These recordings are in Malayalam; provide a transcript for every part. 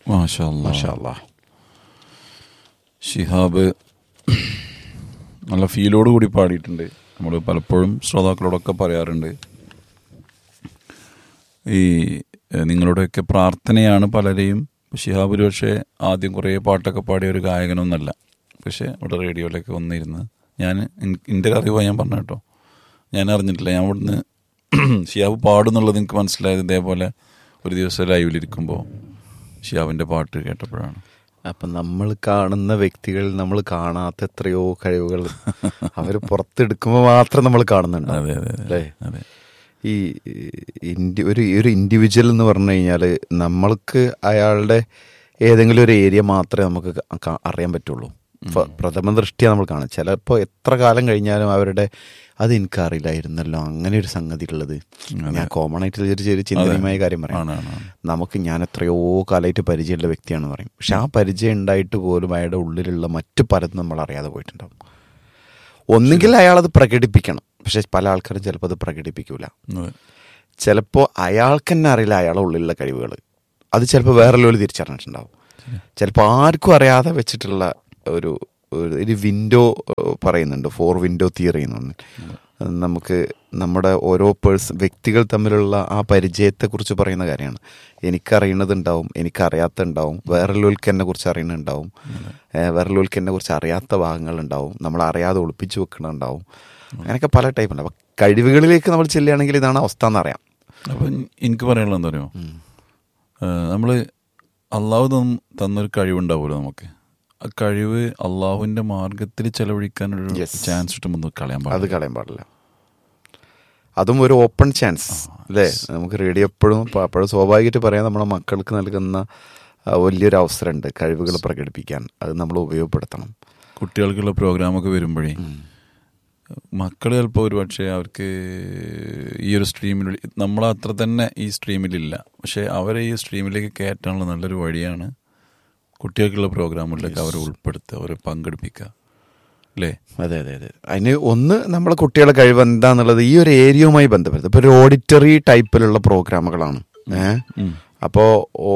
മാഷാ അല്ലാ. മാഷാ അല്ലാ. ഷിഹാബ് നല്ല ഫീലോട് കൂടി പാടിയിട്ടുണ്ട് നമ്മൾ പലപ്പോഴും ശ്രോതാക്കളോടൊക്കെ പറയാറുണ്ട് ഈ എഹ്, നിങ്ങളുടെയൊക്കെ പ്രാർത്ഥനയാണ് പലരെയും ഷിഹാബ് ഒരു പക്ഷേ ആദ്യം കുറേ പാട്ടൊക്കെ പാടിയ ഒരു ഗായകനൊന്നല്ല പക്ഷേ ഇവിടെ റേഡിയോയിലൊക്കെ വന്നിരുന്ന് ഞാൻ എൻ്റെ അറിവ് ഞാൻ പറഞ്ഞു കേട്ടോ ഞാൻ അറിഞ്ഞിട്ടില്ല ഞാൻ ഇവിടുന്ന് ഷിഹാബ് പാടുന്നുള്ളത് എനിക്ക് മനസ്സിലായത് ഇതേപോലെ ഒരു ദിവസം ലൈവിലിരിക്കുമ്പോൾ ഷിഹാബിൻ്റെ പാട്ട് കേട്ടപ്പോഴാണ് അപ്പം നമ്മൾ കാണുന്ന വ്യക്തികൾ നമ്മൾ കാണാത്ത എത്രയോ കഴിവുകൾ അവർ പുറത്തെടുക്കുമ്പോൾ മാത്രം നമ്മൾ കാണുന്നുണ്ട് അതെ അതെ അതെ അല്ലേ അതെ ഈ ഇൻഡി ഒരു ഒരു ഇൻഡിവിജ്വൽ എന്ന് പറഞ്ഞു കഴിഞ്ഞാൽ നമ്മൾക്ക് അയാളുടെ ഏതെങ്കിലും ഒരു ഏരിയ മാത്രമേ നമുക്ക് ക- ക- അറിയാൻ പറ്റുള്ളൂ ഫ- പ്രഥമ ദൃഷ്ടിയാണ് നമ്മൾ കാണുക ചിലപ്പോൾ എത്ര കാലം കഴിഞ്ഞാലും അവരുടെ അത് എനിക്കറിയില്ലായിരുന്നല്ലോ അങ്ങനെ ഒരു സംഗതി ഉള്ളത് ഞാൻ കോമൺ ആയിട്ട് ഒരു ചെറിയ ചിന്തനീയമായ കാര്യം പറയാം ആണ് ആണ് ആണ്. നമുക്ക് ഞാൻ എത്രയോ കാലമായിട്ട് പരിചയമുള്ള വ്യക്തിയാണെന്ന് പറയും പക്ഷെ ആ പരിചയം ഉണ്ടായിട്ട് പോലും അയാളുടെ ഉള്ളിലുള്ള മറ്റു പലതും നമ്മൾ അറിയാതെ പോയിട്ടുണ്ടാവും ഒന്നുകിൽ അയാളത് പ്രകടിപ്പിക്കണം പക്ഷെ പല ആൾക്കാരും ചിലപ്പോൾ അത് പ്രകടിപ്പിക്കൂല അതെ. ചിലപ്പോൾ അയാൾക്ക് തന്നെ അറിയില്ല അയാളുടെ ഉള്ളിലുള്ള കഴിവുകൾ അത് ചിലപ്പോൾ വേറെ ലോല് തിരിച്ചറിഞ്ഞിട്ടുണ്ടാവും ചിലപ്പോൾ ആർക്കും അറിയാതെ വെച്ചിട്ടുള്ള ഒരു ഒരു- ഒരു വിൻഡോ പറയുന്നുണ്ട് ഫോർ വിൻഡോ തിയറി എന്നൊന്ന് നമുക്ക് നമ്മുടെ ഓരോ പേഴ്സൺ വ്യക്തികൾ തമ്മിലുള്ള ആ പരിചയത്തെക്കുറിച്ച് പറയുന്ന കാര്യമാണ് എനിക്കറിയുന്നതുണ്ടാവും എനിക്കറിയാത്തതുണ്ടാവും വേറെ ലോൽക്ക് എന്നെ കുറിച്ച് അറിയുന്നുണ്ടാവും ഏഹ് വേറെ ലോൽക്ക് എന്നെ കുറിച്ച് അറിയാത്ത ഭാഗങ്ങളുണ്ടാവും നമ്മൾ അറിയാതെ ഒളിപ്പിച്ചു വെക്കണുണ്ടാവും അങ്ങനെയൊക്കെ പല ടൈപ്പ് ഉണ്ട് അപ്പം കഴിവുകളിലേക്ക് നമ്മൾ ചെല്ലുകയാണെങ്കിൽ ഇതാണ് അവസ്ഥ എന്നറിയാം അപ്പം എനിക്ക് പറയാനുള്ളത് എന്താ പറയുക നമ്മൾ അള്ളാഹു തന്ന- തന്നൊരു കഴിവുണ്ടാവുമല്ലോ നമുക്ക് ആ കഴിവ് അള്ളാഹുവിന്റെ മാർഗത്തിൽ ചെലവഴിക്കാനൊരു Yes. ചാൻസ് കിട്ടുമ്പോൾ ഒന്ന് കളയാൻ അത് പാടില്ല കളയാൻ പാടില്ല അതും ഒരു ഓപ്പൺ ചാൻസ് അല്ലേ നമുക്ക് റേഡിയോ എപ്പോഴും അപ്പോഴും സ്വാഭാവികമായിട്ട് പറയാൻ നമ്മുടെ മക്കൾക്ക് നൽകുന്ന ആ, വലിയൊരു അവസരമുണ്ട് കഴിവുകൾ പ്രകടിപ്പിക്കാൻ അത് നമ്മൾ ഉപയോഗപ്പെടുത്തണം കുട്ടികൾക്കുള്ള പ്രോഗ്രാമൊക്കെ വരുമ്പോഴേ മക്കൾ ചിലപ്പോൾ ഒരു പക്ഷേ അവർക്ക് ഈ ഒരു സ്ട്രീമിൽ നമ്മൾ അത്ര തന്നെ ഈ സ്ട്രീമിലില്ല പക്ഷെ അവരെ ഈ സ്ട്രീമിലേക്ക് കയറ്റാനുള്ള നല്ലൊരു വഴിയാണ് കുട്ടികൾക്കുള്ള പ്രോഗ്രാമുകളിലേക്ക് അവരെ ഉൾപ്പെടുത്തുക അവരെ പങ്കെടുപ്പിക്കുക അല്ലേ അതെ അതെ അതെ അതിന് ഒന്ന് നമ്മളെ കുട്ടികളുടെ കഴിവ് എന്താന്നുള്ളത് ഈ ഒരു ഏരിയയുമായി ബന്ധപ്പെടുത്തി ഇപ്പോൾ ഒരു ഓഡിറ്ററി ടൈപ്പിലുള്ള പ്രോഗ്രാമുകളാണ് ഏഹ് ഉം. അപ്പോൾ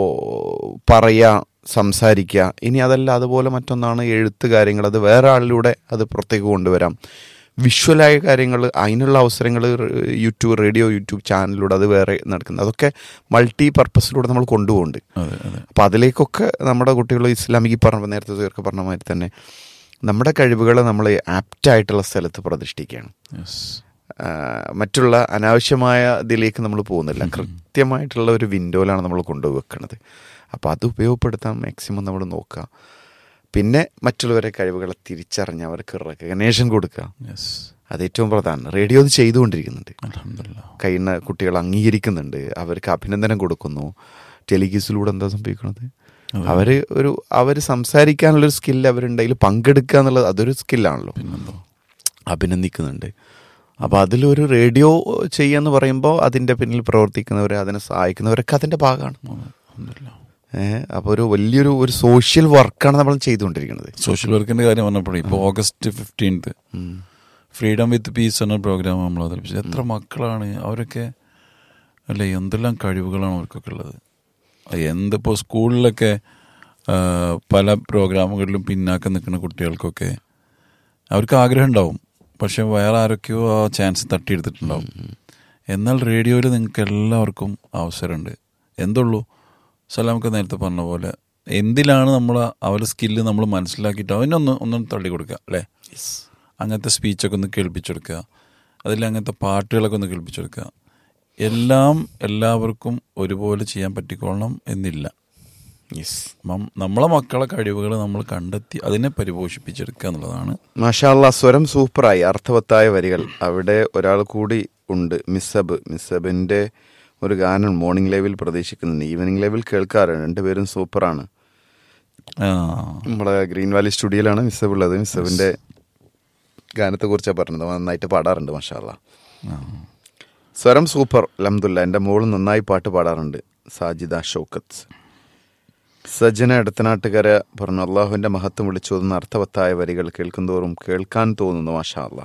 പറയുക സംസാരിക്കുക ഇനി അതല്ല അതുപോലെ മറ്റൊന്നാണ് എഴുത്ത് കാര്യങ്ങൾ അത് വേറെ ആളിലൂടെ അത് പുറത്തേക്ക് കൊണ്ടുവരാം വിഷ്വലായ കാര്യങ്ങൾ അതിനുള്ള അവസരങ്ങൾ യൂട്യൂബ് റേഡിയോ യൂട്യൂബ് ചാനലിലൂടെ അത് വേറെ നടക്കുന്നത് അതൊക്കെ മൾട്ടി പർപ്പസിലൂടെ നമ്മൾ കൊണ്ടുപോകുന്നുണ്ട് അതെ അതെ അപ്പോൾ അതിലേക്കൊക്കെ നമ്മുടെ കുട്ടികൾ ഇസ്ലാമിക് പറഞ്ഞ നേരത്തെ തീർക്ക പറഞ്ഞ മാതിരി തന്നെ നമ്മുടെ കഴിവുകളെ നമ്മൾ ആപ്റ്റായിട്ടുള്ള സ്ഥലത്ത് പ്രതിഷ്ഠിക്കുകയാണ് യെസ് ആ, മറ്റുള്ള അനാവശ്യമായ ഇതിലേക്ക് നമ്മൾ പോകുന്നില്ല കൃത്യമായിട്ടുള്ള ഒരു വിൻഡോയിലാണ് നമ്മൾ കൊണ്ടുവെക്കുന്നത് അപ്പോൾ അത് ഉപയോഗപ്പെടുത്താൻ മാക്സിമം നമ്മൾ നോക്കുക പിന്നെ മറ്റുള്ളവരെ കഴിവുകളെ തിരിച്ചറിഞ്ഞ് അവർക്ക് റെക്കഗ്നേഷൻ കൊടുക്കുക യെസ് അത് ഏറ്റവും പ്രധാനം റേഡിയോ അത് ചെയ്തുകൊണ്ടിരിക്കുന്നുണ്ട് അലഹമില്ല കഴിയുന്ന കുട്ടികൾ അംഗീകരിക്കുന്നുണ്ട് അവർക്ക് അഭിനന്ദനം കൊടുക്കുന്നു ടെലിഗീസിലൂടെ എന്താ സംഭവിക്കുന്നത് അവർ ഒരു അവർ സംസാരിക്കാനുള്ളൊരു സ്കില്ല് അവരുണ്ടെങ്കിൽ പങ്കെടുക്കുക എന്നുള്ളത് അതൊരു സ്കില്ലാണല്ലോ പിന്നെന്തോ അഭിനന്ദിക്കുന്നുണ്ട് അപ്പോൾ അതിലൊരു റേഡിയോ ചെയ്യാന്ന് പറയുമ്പോൾ അതിൻ്റെ പിന്നിൽ പ്രവർത്തിക്കുന്നവർ അതിനെ സഹായിക്കുന്നവരൊക്കെ അതിൻ്റെ ഭാഗമാണ് അലഹമില്ല ഏഹ് അപ്പോൾ ഒരു വലിയൊരു ഒരു സോഷ്യൽ വർക്കാണ് നമ്മൾ ചെയ്തുകൊണ്ടിരിക്കുന്നത് സോഷ്യൽ വർക്കിന്റെ കാര്യം പറഞ്ഞപ്പോഴേ ഇപ്പോൾ August fifteenth freedom with peace എന്ന പ്രോഗ്രാം നമ്മൾ അവതരിപ്പിച്ചത് എത്ര മക്കളാണ് അവരൊക്കെ അല്ലെ എന്തെല്ലാം കഴിവുകളാണ് അവർക്കൊക്കെ ഉള്ളത് അത് എന്തിപ്പോൾ സ്കൂളിലൊക്കെ ആ, പല പ്രോഗ്രാമുകളിലും പിന്നാക്കം നിൽക്കുന്ന കുട്ടികൾക്കൊക്കെ അവർക്ക് ആഗ്രഹം ഉണ്ടാവും പക്ഷെ വേറെ ആരൊക്കെയോ ആ ചാൻസ് തട്ടിയെടുത്തിട്ടുണ്ടാവും എന്നാൽ റേഡിയോയിൽ നിങ്ങൾക്ക് എല്ലാവർക്കും അവസരമുണ്ട് എന്തുള്ളൂ സലാമൊക്കെ നേരത്തെ പറഞ്ഞ പോലെ എന്തിലാണ് നമ്മൾ അവരുടെ സ്കില്ല് നമ്മൾ മനസ്സിലാക്കിയിട്ട് അവനൊന്ന് ഒന്ന് തള്ളി കൊടുക്കുക അല്ലേ അങ്ങനത്തെ സ്പീച്ചൊക്കെ ഒന്ന് കേൾപ്പിച്ചെടുക്കുക അതിൽ അങ്ങനത്തെ പാട്ടുകളൊക്കെ ഒന്ന് കേൾപ്പിച്ചെടുക്കുക എല്ലാം എല്ലാവർക്കും ഒരുപോലെ ചെയ്യാൻ പറ്റിക്കൊള്ളണം എന്നില്ല യെസ് മം- നമ്മളെ മക്കളെ കഴിവുകൾ നമ്മൾ കണ്ടെത്തി അതിനെ പരിപോഷിപ്പിച്ചെടുക്കുക എന്നുള്ളതാണ് മാഷാല്ല സ്വരം സൂപ്പറായി അർത്ഥവത്തായ വരികൾ അവിടെ ഒരാൾ കൂടി ഉണ്ട് മിസ്സബ് മിസ്സബിന്റെ ഒരു ഗാനം മോർണിംഗ് ലൈവിൽ പ്രതീക്ഷിക്കുന്നുണ്ട് ഈവനിങ് ലൈവിൽ കേൾക്കാറുണ്ട് രണ്ടുപേരും സൂപ്പറാണ് ആ, നമ്മളെ ഗ്രീൻ വാലി സ്റ്റുഡിയോയിലാണ് മിസ്സബ് ഉള്ളത് മിസ്സബിന്റെ ഗാനത്തെ കുറിച്ചാണ് പറഞ്ഞത് അവൻ നന്നായിട്ട് പാടാറുണ്ട് മാഷാല്ല ആ. സ്വരം സൂപ്പർ അലഹമുല്ല എൻ്റെ മോള് നന്നായി പാട്ട് പാടാറുണ്ട് സാജിദ ഷൗക്കത്ത് സജ്ജന ഇടത്തനാട്ടുകര പറഞ്ഞു അള്ളാഹുവിന്റെ മഹത്വം വിളിച്ചോതുന്ന അർത്ഥവത്തായ വരികൾ കേൾക്കുന്തോറും കേൾക്കാൻ തോന്നുന്നു മാഷാ അല്ലാ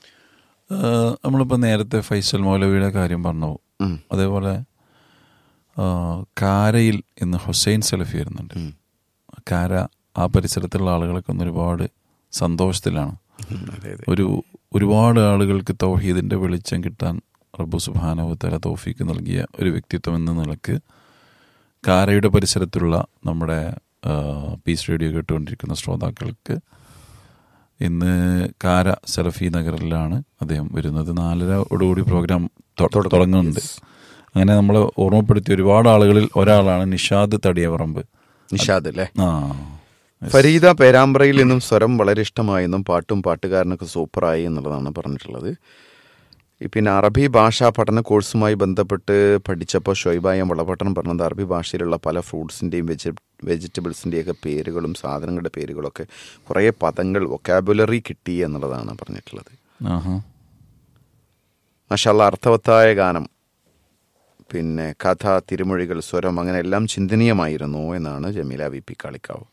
ആ, നമ്മളിപ്പോൾ നേരത്തെ ഫൈസൽ മൗലവിയുടെ കാര്യം പറഞ്ഞു ഉം. അതേപോലെ ആ, കാരയിൽ ഇന്ന് ഹുസൈൻ സലഫി വരുന്നുണ്ട് ഉം. കാര ആ പരിസരത്തുള്ള ആളുകളൊക്കെ ഒന്ന് ഒരുപാട് സന്തോഷത്തിലാണ് ഉം, അതെ അതെ ഒരു ഒരുപാട് ആളുകൾക്ക് തൗഹീദിന്റെ വെളിച്ചം കിട്ടാൻ റബ്ബു സുബാനവത്തല തോഫിക്ക് നൽകിയ ഒരു വ്യക്തിത്വം എന്ന നിലക്ക് കാരയുടെ പരിസരത്തുള്ള നമ്മുടെ ആ, പീസ് റേഡിയോ കേട്ടുകൊണ്ടിരിക്കുന്ന ശ്രോതാക്കൾക്ക് ഇന്ന് കാര സലഫി നഗറിലാണ് അദ്ദേഹം വരുന്നത് നാലരയോടുകൂടി പ്രോഗ്രാം തൊ- തുടങ്ങുന്നുണ്ട് അങ്ങനെ നമ്മൾ ഓർമ്മപ്പെടുത്തിയ ഒരുപാട് ആളുകളിൽ ഒരാളാണ് നിഷാദ് തടിയവറമ്പ് നിഷാദ് അല്ലേ ആ ഫരീദ പേരാമ്പ്രയിൽ നിന്നും സ്വരം വളരെ ഇഷ്ടമായെന്നും പാട്ടും പാട്ടുകാരനൊക്കെ സൂപ്പറായി എന്നുള്ളതാണ് പറഞ്ഞിട്ടുള്ളത് ഈ പിന്നെ അറബി ഭാഷാ പഠന കോഴ്സുമായി ബന്ധപ്പെട്ട് പഠിച്ചപ്പോൾ ഷൊയ്ബായ വളപട്ടണം പറഞ്ഞത് അറബി ഭാഷയിലുള്ള പല ഫ്രൂട്ട്സിൻ്റെയും വെജി വെജിറ്റബിൾസിൻ്റെയൊക്കെ പേരുകളും സാധനങ്ങളുടെ പേരുകളൊക്കെ കുറേ പദങ്ങൾ വൊക്കാബുലറി കിട്ടി എന്നുള്ളതാണ് പറഞ്ഞിട്ടുള്ളത് ആഹാ മഷാല്ല അർത്ഥവത്തായ ഗാനം പിന്നെ കഥ തിരുമൊഴികൾ സ്വരം അങ്ങനെ എല്ലാം ചിന്തനീയമായിരുന്നു എന്നാണ് ജമീല വി പി കാളിക്കാവ്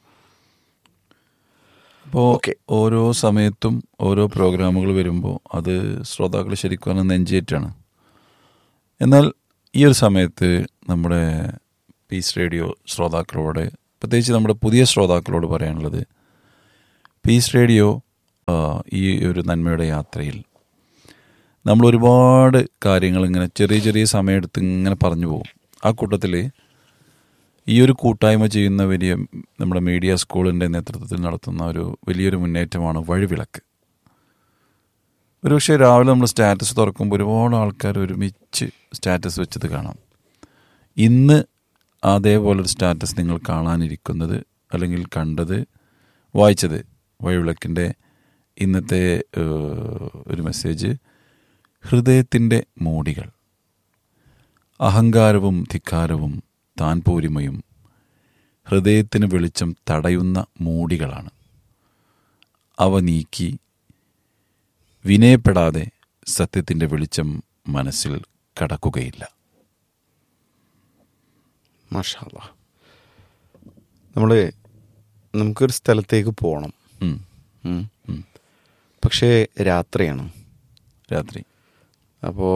അപ്പോൾ ഓക്കെ. ഓരോ സമയത്തും ഓരോ പ്രോഗ്രാമുകൾ വരുമ്പോൾ അത് ശ്രോതാക്കൾ ശരിക്കും പറഞ്ഞാൽ നെഞ്ചേറ്റാണ് എന്നാൽ ഈ ഒരു സമയത്ത് നമ്മുടെ പീസ് റേഡിയോ ശ്രോതാക്കളോട് പ്രത്യേകിച്ച് നമ്മുടെ പുതിയ ശ്രോതാക്കളോട് പറയാനുള്ളത് പീസ് റേഡിയോ ആ, ഈ ഒരു നന്മയുടെ യാത്രയിൽ നമ്മൾ ഒരുപാട് കാര്യങ്ങൾ ഇങ്ങനെ ചെറിയ ചെറിയ സമയമെടുത്ത് ഇങ്ങനെ പറഞ്ഞു പോകും ആ കൂട്ടത്തിൽ ഈ ഒരു കൂട്ടായ്മ ചെയ്യുന്ന വലിയ നമ്മുടെ മീഡിയ സ്കൂളിൻ്റെ നേതൃത്വത്തിൽ നടത്തുന്ന ഒരു വലിയൊരു മുന്നേറ്റമാണ് വഴിവിളക്ക് ഒരുപക്ഷെ രാവിലെ നമ്മൾ സ്റ്റാറ്റസ് തുറക്കുമ്പോൾ ഒരുപാട് ആൾക്കാർ ഒരുമിച്ച് സ്റ്റാറ്റസ് വെച്ചത് കാണാം ഇന്ന് അതേപോലൊരു സ്റ്റാറ്റസ് നിങ്ങൾ കാണാനിരിക്കുന്നത് അല്ലെങ്കിൽ കണ്ടത് വായിച്ചത് വഴിവിളക്കിൻ്റെ ഇന്നത്തെ ഏഹ്, ഒരു മെസ്സേജ് ഹൃദയത്തിൻ്റെ മൂടികൾ അഹങ്കാരവും ധിക്കാരവും താൻപോരിമയും ഹൃദയത്തിന് വെളിച്ചം തടയുന്ന മൂടികളാണ് അവ നീക്കി വിനയപ്പെടാതെ സത്യത്തിൻ്റെ വെളിച്ചം മനസ്സിൽ കടക്കുകയില്ല മഷാല്ല നമ്മൾ നമുക്കൊരു സ്ഥലത്തേക്ക് പോകണം ഉം, ഉം. ഉം. പക്ഷേ രാത്രിയാണ് രാത്രി അപ്പോൾ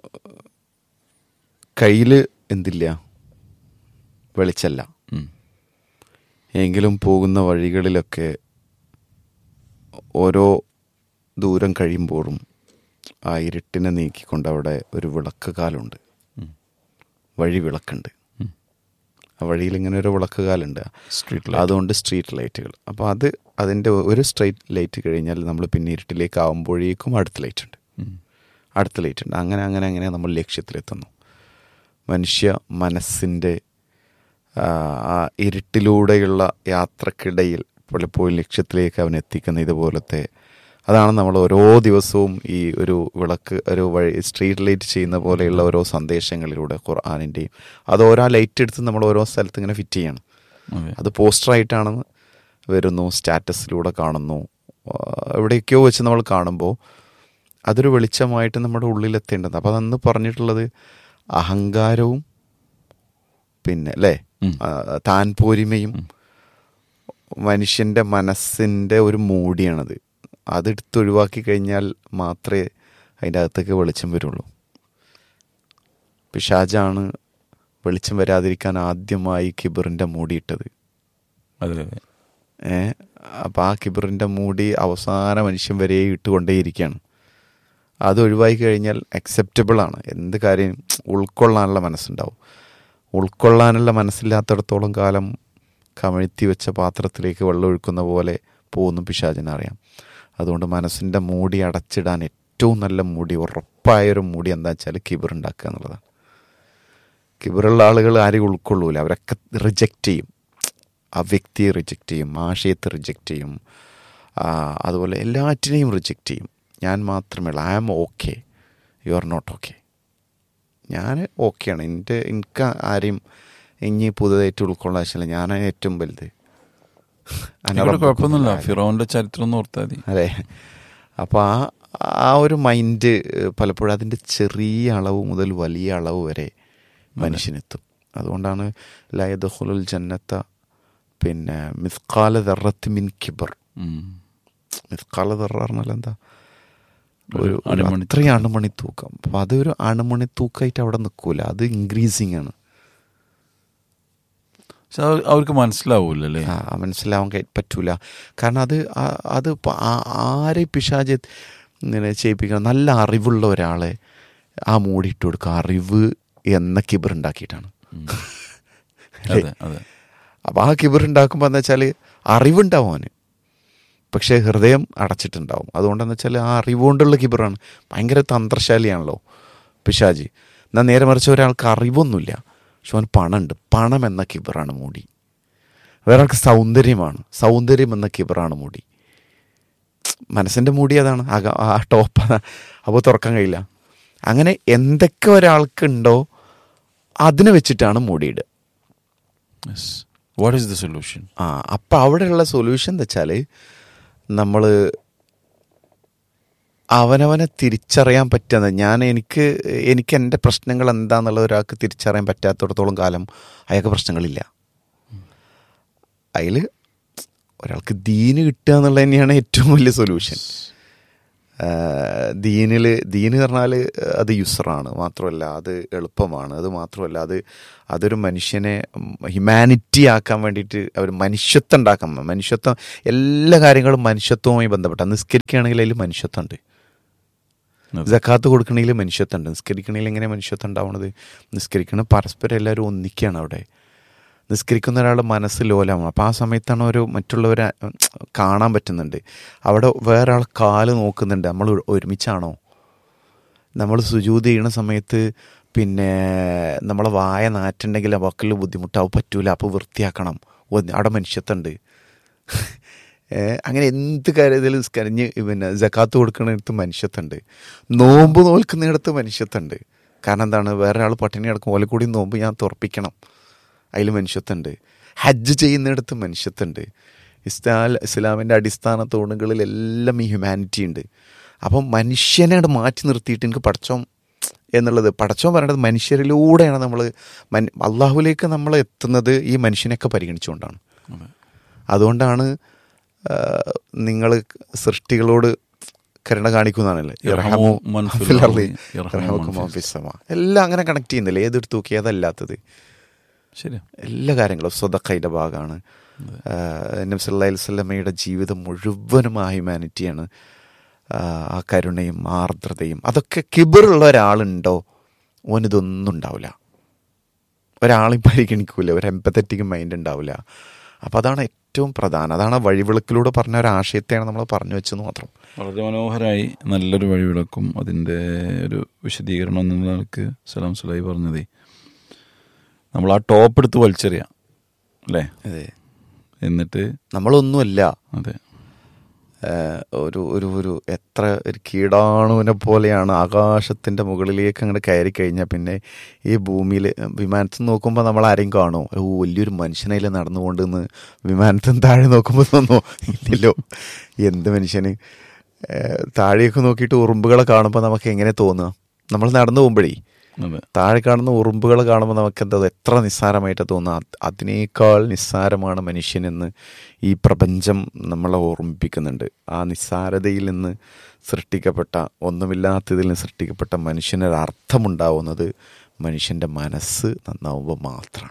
കയ്യിൽ എന്തില്ല വെളിച്ചല്ല ഉം, എങ്കിലും പോകുന്ന വഴികളിലൊക്കെ ഓരോ ദൂരം കഴിയുമ്പോഴും ആ ഇരുട്ടിനെ നീക്കിക്കൊണ്ട് അവിടെ ഒരു വിളക്ക് കാലുണ്ട് ഉം. വഴി വിളക്കുണ്ട് ഉം. ആ വഴിയിൽ ഇങ്ങനെ ഒരു വിളക്ക് കാലുണ്ട് സ്ട്രീറ്റ് ലൈറ്റ് അതുകൊണ്ട് സ്ട്രീറ്റ് ലൈറ്റുകൾ അപ്പോൾ അത് അതിൻ്റെ ഒരു സ്ട്രീറ്റ് ലൈറ്റ് കഴിഞ്ഞാൽ നമ്മൾ പിന്നെ ഇരുട്ടിലേക്ക് ആകുമ്പോഴേക്കും അടുത്ത ലൈറ്റ് ഉണ്ട് ഉം, അടുത്ത ലൈറ്റ് ഉണ്ട് അങ്ങനെ അങ്ങനെ അങ്ങനെ നമ്മൾ ലക്ഷ്യത്തിലെത്തുന്നു മനുഷ്യ മനസ്സിൻ്റെ ആ, ആ ഇരുട്ടിലൂടെയുള്ള യാത്രക്കിടയിൽ പലപ്പോഴും ലക്ഷ്യത്തിലേക്ക് അവൻ എത്തിക്കുന്ന ഇതുപോലത്തെ അതാണ് നമ്മൾ ഓരോ ദിവസവും ഈ ഒരു വിളക്ക് ഒരു വഴി സ്ട്രീറ്റ് ലൈറ്റ് ചെയ്യുന്ന പോലെയുള്ള ഓരോ സന്ദേശങ്ങളിലൂടെ ഖുർആാനിൻ്റെയും അത് ഓരോ ലൈറ്റ് എടുത്ത് നമ്മൾ ഓരോ സ്ഥലത്ത് ഇങ്ങനെ ഫിറ്റ് ചെയ്യണം അതെ അത് പോസ്റ്ററായിട്ടാണ് വരുന്നു സ്റ്റാറ്റസിലൂടെ കാണുന്നു ആ, എവിടെയൊക്കെയോ വെച്ച് നമ്മൾ കാണുമ്പോൾ അതൊരു വെളിച്ചമായിട്ട് നമ്മുടെ ഉള്ളിലെത്തേണ്ടത് അപ്പോൾ അതന്ന് പറഞ്ഞിട്ടുള്ളത് അഹങ്കാരവും പിന്നെ അല്ലേ ഉം. ആ, താൻ പോരിമയും മനുഷ്യൻ്റെ മനസ്സിൻ്റെ ഒരു മൂടിയാണത് അതെടുത്ത് ഒഴിവാക്കി കഴിഞ്ഞാൽ മാത്രമേ അതിൻ്റെ അകത്തേക്ക് വെളിച്ചം വരുള്ളൂ പിശാജാണ് വെളിച്ചം വരാതിരിക്കാൻ ആദ്യമായി കിബറിൻ്റെ മൂടിയിട്ടത് അതെ അതെ ഏ അപ്പം ആ കിബറിൻ്റെ മൂടി അവസാന മനുഷ്യൻ വരെ ഇട്ടുകൊണ്ടേയിരിക്കുകയാണ് അത് ഒഴിവാക്കി കഴിഞ്ഞാൽ അക്സെപ്റ്റബിൾ ആണ് എന്ത് കാര്യം ഉൾക്കൊള്ളാനുള്ള മനസ്സുണ്ടാവും ഉൾക്കൊള്ളാനുള്ള മനസ്സില്ലാത്തിടത്തോളം കാലം കമഴ്ത്തി വെച്ച പാത്രത്തിലേക്ക് വെള്ളം ഒഴുക്കുന്ന പോലെ പോകുന്നു പിശാചിനറിയാം അതുകൊണ്ട് മനസ്സിൻ്റെ മൂടി അടച്ചിടാൻ ഏറ്റവും നല്ല മൂടി ഉറപ്പായൊരു മൂടി എന്താ വെച്ചാൽ കിബർ ഉണ്ടാക്കുക എന്നുള്ളതാണ് കിബറുള്ള ആളുകൾ ആരെയും ഉൾക്കൊള്ളൂല അവരൊക്കെ റിജക്റ്റ് ചെയ്യും ആ വ്യക്തിയെ റിജക്റ്റ് ചെയ്യും ആശയത്തെ റിജക്റ്റ് ചെയ്യും ആ, അതുപോലെ എല്ലാറ്റിനെയും റിജക്റ്റ് ചെയ്യും ഞാൻ മാത്രമേ ഉള്ളൂ I am okay you are not okay ഞാൻ ഓക്കെയാണ് എൻ്റെ എനിക്ക് ആരെയും ഇനി പുതുതായിട്ട് ഉൾക്കൊള്ളാൻ ആവശ്യമില്ല ഞാനാണ് ഏറ്റവും വലുത് ഇവിടെ കുഴപ്പമൊന്നുമില്ല ഫിറോന്റെ ചരിത്രം ഒന്ന് ഓർത്താൽ മതി അതെ അപ്പോൾ ആ ആ ഒരു മൈൻഡ് പലപ്പോഴും അതിൻ്റെ ചെറിയ അളവ് മുതൽ വലിയ അളവ് വരെ മനുഷ്യനെത്തും അതുകൊണ്ടാണ് ലയദുൽ ജന്നത്ത പിന്നെ മിസ്കാല ദറത്ത് മിൻ കിബർ ഉം. മിസ്കാല ദറ പറഞ്ഞാൽ എന്താ ഒരു ഒരു ഒരു അണുമണി അത്രയും അണുമണി തൂക്കം അപ്പോൾ അതൊരു അണുമണി തൂക്കമായിട്ട് അവിടെ നിൽക്കൂല അത് ഇൻക്രീസിങ് ആണ് പക്ഷെ അത് അവർക്ക് മനസ്സിലാവൂലല്ലേ ആ, മനസ്സിലാവാൻ കഴി- പറ്റൂല കാരണം അത് ആ- അത് പ- ആ- ആരെ പിശാജ് ഇങ്ങനെ ചെയ്യിപ്പിക്കണം നല്ല അറിവുള്ള ഒരാളെ ആ മൂടിയിട്ട് കൊടുക്കുക അറിവ് എന്ന കിബർ ഉണ്ടാക്കിയിട്ടാണ് അതെ അതെ അപ്പോൾ ആ കിബർ ഉണ്ടാക്കുമ്പോൾ എന്താ വെച്ചാൽ അറിവുണ്ടാവും അവന് പക്ഷേ ഹൃദയം അടച്ചിട്ടുണ്ടാവും അതുകൊണ്ടെന്ന് വെച്ചാൽ ആ അറിവുകൊണ്ടുള്ള കിബറാണ് ഭയങ്കര തന്ത്രശാലിയാണല്ലോ പിശാജി എന്നാൽ നേരെ മറിച്ച് ഒരാൾക്ക് അറിവൊന്നുമില്ല പക്ഷെ അവൻ പണമുണ്ട് പണം എന്ന കിബറാണ് മൂടി വേറെ ആൾക്ക് സൗന്ദര്യമാണ് സൗന്ദര്യം എന്ന കിബറാണ് മൂടി മനസ്സിൻ്റെ മൂടി അതാണ് അക- ആ ടോപ്പ് അതാണ് അപ്പോൾ തുറക്കാൻ കഴിയില്ല അങ്ങനെ എന്തൊക്കെ ഒരാൾക്കുണ്ടോ അതിനെ വെച്ചിട്ടാണ് മൂടിയിടുക വാട്ട് ഈസ് ദ സൊല്യൂഷൻ ആ അപ്പം അവിടെയുള്ള സൊല്യൂഷൻ എന്താ വെച്ചാൽ നമ്മൾ അവനവനെ തിരിച്ചറിയാൻ പറ്റുന്ന ഞാൻ എനിക്ക് എനിക്ക് എൻ്റെ പ്രശ്നങ്ങൾ എന്താണെന്നുള്ളത് ഒരാൾക്ക് തിരിച്ചറിയാൻ പറ്റാത്തിടത്തോളം കാലം അയാൾക്ക് പ്രശ്നങ്ങളില്ല അതിൽ ഒരാൾക്ക് ദീന് കിട്ടുക എന്നുള്ളത് തന്നെയാണ് ഏറ്റവും വലിയ സൊല്യൂഷൻ ദീനിൽ ദീന് പറഞ്ഞാൽ അത് യുസറാണ് മാത്രമല്ല അത് എളുപ്പമാണ് അത് മാത്രമല്ല അത് അതൊരു മനുഷ്യനെ ഹ്യൂമാനിറ്റി ആക്കാൻ വേണ്ടിയിട്ട് അവർ മനുഷ്യത്വം ഉണ്ടാക്കാൻ മനുഷ്യത്വം എല്ലാ കാര്യങ്ങളും മനുഷ്യത്വവുമായി ബന്ധപ്പെട്ട നിസ്കരിക്കുകയാണെങ്കിൽ അതിൽ മനുഷ്യത്വമുണ്ട് ജക്കാത്ത് കൊടുക്കണമെങ്കിൽ മനുഷ്യത്വമുണ്ട് നിസ്കരിക്കണമെങ്കിൽ എങ്ങനെ മനുഷ്യത്വം ഉണ്ടാവണത് നിസ്കരിക്കണം പരസ്പരം എല്ലാവരും ഒന്നിക്കുകയാണ് അവിടെ നിസ്കരിക്കുന്ന ഒരാളുടെ മനസ്സ് ലോലമാണ് അപ്പോൾ ആ സമയത്താണ് ഒരു മറ്റുള്ളവരെ കാണാൻ പറ്റുന്നുണ്ട് അവിടെ വേറെ ആൾ കാല് നോക്കുന്നുണ്ട് നമ്മൾ ഒരുമിച്ചാണോ നമ്മൾ സുജൂത് ചെയ്യണ സമയത്ത് പിന്നെ നമ്മളെ വായ നാറ്റുണ്ടെങ്കിൽ വക്കൽ ബുദ്ധിമുട്ടാവും പറ്റൂല അപ്പോൾ വൃത്തിയാക്കണം ഒന്ന് അവിടെ മനുഷ്യത്തുണ്ട് അങ്ങനെ എന്ത് കാര്യത്തിലും കരഞ്ഞ് പിന്നെ ജക്കാത്ത് കൊടുക്കുന്നിടത്ത് മനുഷ്യത്തുണ്ട് നോമ്പ് നോൽക്കുന്നിടത്ത് മനുഷ്യത്തുണ്ട് കാരണം എന്താണ് വേറെ ആൾ പട്ടിണി കിടക്കും ഓലെ കൂടി നോമ്പ് ഞാൻ തുറപ്പിക്കണം അതിൽ മനുഷ്യത്തുണ്ട് ഹജ്ജ് ചെയ്യുന്നിടത്ത് മനുഷ്യത്തുണ്ട് ഇസ്ലാം ഇസ്ലാമിൻ്റെ അടിസ്ഥാന തൂണുകളിലെല്ലാം ഈ ഹ്യൂമാനിറ്റി ഉണ്ട് അപ്പം മനുഷ്യനെ അങ്ങോട്ട് മാറ്റി നിർത്തിയിട്ട് എനിക്ക് പടച്ചോം എന്നുള്ളത് പടച്ചോൻ പറയേണ്ടത് മനുഷ്യരിലൂടെയാണ് നമ്മൾ മൻ അള്ളാഹുലേക്ക് നമ്മൾ എത്തുന്നത് ഈ മനുഷ്യനെയൊക്കെ പരിഗണിച്ചുകൊണ്ടാണ് അതുകൊണ്ടാണ് നിങ്ങൾ സൃഷ്ടികളോട് കരുണ കാണിക്കുന്നതാണല്ലേ ഇർഹമു മൻ ഫിൽ അർളി, ഇർഹമു മൻ ഫിസ് എല്ലാം അങ്ങനെ കണക്ട് ചെയ്യുന്നില്ല ഏതെടുത്ത് നോക്കി അതല്ലാത്തത് ശരി എല്ലാ കാര്യങ്ങളും സ്വതക്കൈൻ്റെ ഭാഗമാണ് നബ്സല്ലാ വല്ലമയുടെ ജീവിതം മുഴുവനും ആ ഹ്യൂമാനിറ്റിയാണ് ആ കരുണയും ആർദ്രതയും അതൊക്കെ കിബറുള്ള ഒരാളുണ്ടോ ഓനിതൊന്നും ഉണ്ടാവില്ല ഒരാളെയും പരിഗണിക്കൂല ഒരു എമ്പത്തറ്റിക് മൈൻഡ് ഉണ്ടാവില്ല അപ്പോൾ അതാണ് ഏറ്റവും പ്രധാനം അതാണ് ആ വഴിവിളക്കിലൂടെ പറഞ്ഞ ഒരു ആശയത്തെയാണ് നമ്മൾ പറഞ്ഞു വെച്ചെന്ന് മാത്രം വളരെ മനോഹരമായി നല്ലൊരു വഴിവിളക്കും അതിൻ്റെ ഒരു വിശദീകരണം എന്നുള്ള നിലക്ക് സലാം സുലായി പറഞ്ഞതേ നമ്മൾ ആ ടോപ്പ് എടുത്ത് വലിച്ചെറിയാം അല്ലേ അതെ എന്നിട്ട് നമ്മളൊന്നുമല്ല അതെ ഒരു ഒരു ഒരു എത്ര ഒരു കീടാണുവിനെ പോലെയാണ് ആകാശത്തിൻ്റെ മുകളിലേക്ക് അങ്ങോട്ട് കയറി കഴിഞ്ഞാൽ പിന്നെ ഈ ഭൂമിയിൽ വിമാനത്തിൽ നോക്കുമ്പോൾ നമ്മൾ ആരെയും കാണുമോ ഓ വലിയൊരു മനുഷ്യനതിൽ നടന്നുകൊണ്ടെന്ന് വിമാനത്തിൽ താഴെ നോക്കുമ്പോൾ തോന്നോ ഇല്ലല്ലോ എന്ത് മനുഷ്യന് താഴേക്ക് നോക്കിയിട്ട് ഉറുമ്പുകളെ കാണുമ്പോൾ നമുക്ക് എങ്ങനെ തോന്നുക നമ്മൾ നടന്നു പോകുമ്പോഴേ അതെ താഴെ കാണുന്ന ഉറുമ്പുകൾ കാണുമ്പോൾ നമുക്ക് എന്താ എത്ര നിസ്സാരമായിട്ട് തോന്നുക അതിനേക്കാൾ നിസ്സാരമാണ് മനുഷ്യനെന്ന് ഈ പ്രപഞ്ചം നമ്മളെ ഓർമ്മിപ്പിക്കുന്നുണ്ട് ആ നിസ്സാരതയിൽ നിന്ന് സൃഷ്ടിക്കപ്പെട്ട ഒന്നുമില്ലാത്തതിൽ നിന്ന് സൃഷ്ടിക്കപ്പെട്ട മനുഷ്യനൊരു അർത്ഥമുണ്ടാവുന്നത് മനുഷ്യൻ്റെ മനസ്സ് നന്നാവുമ്പോൾ മാത്രമാണ്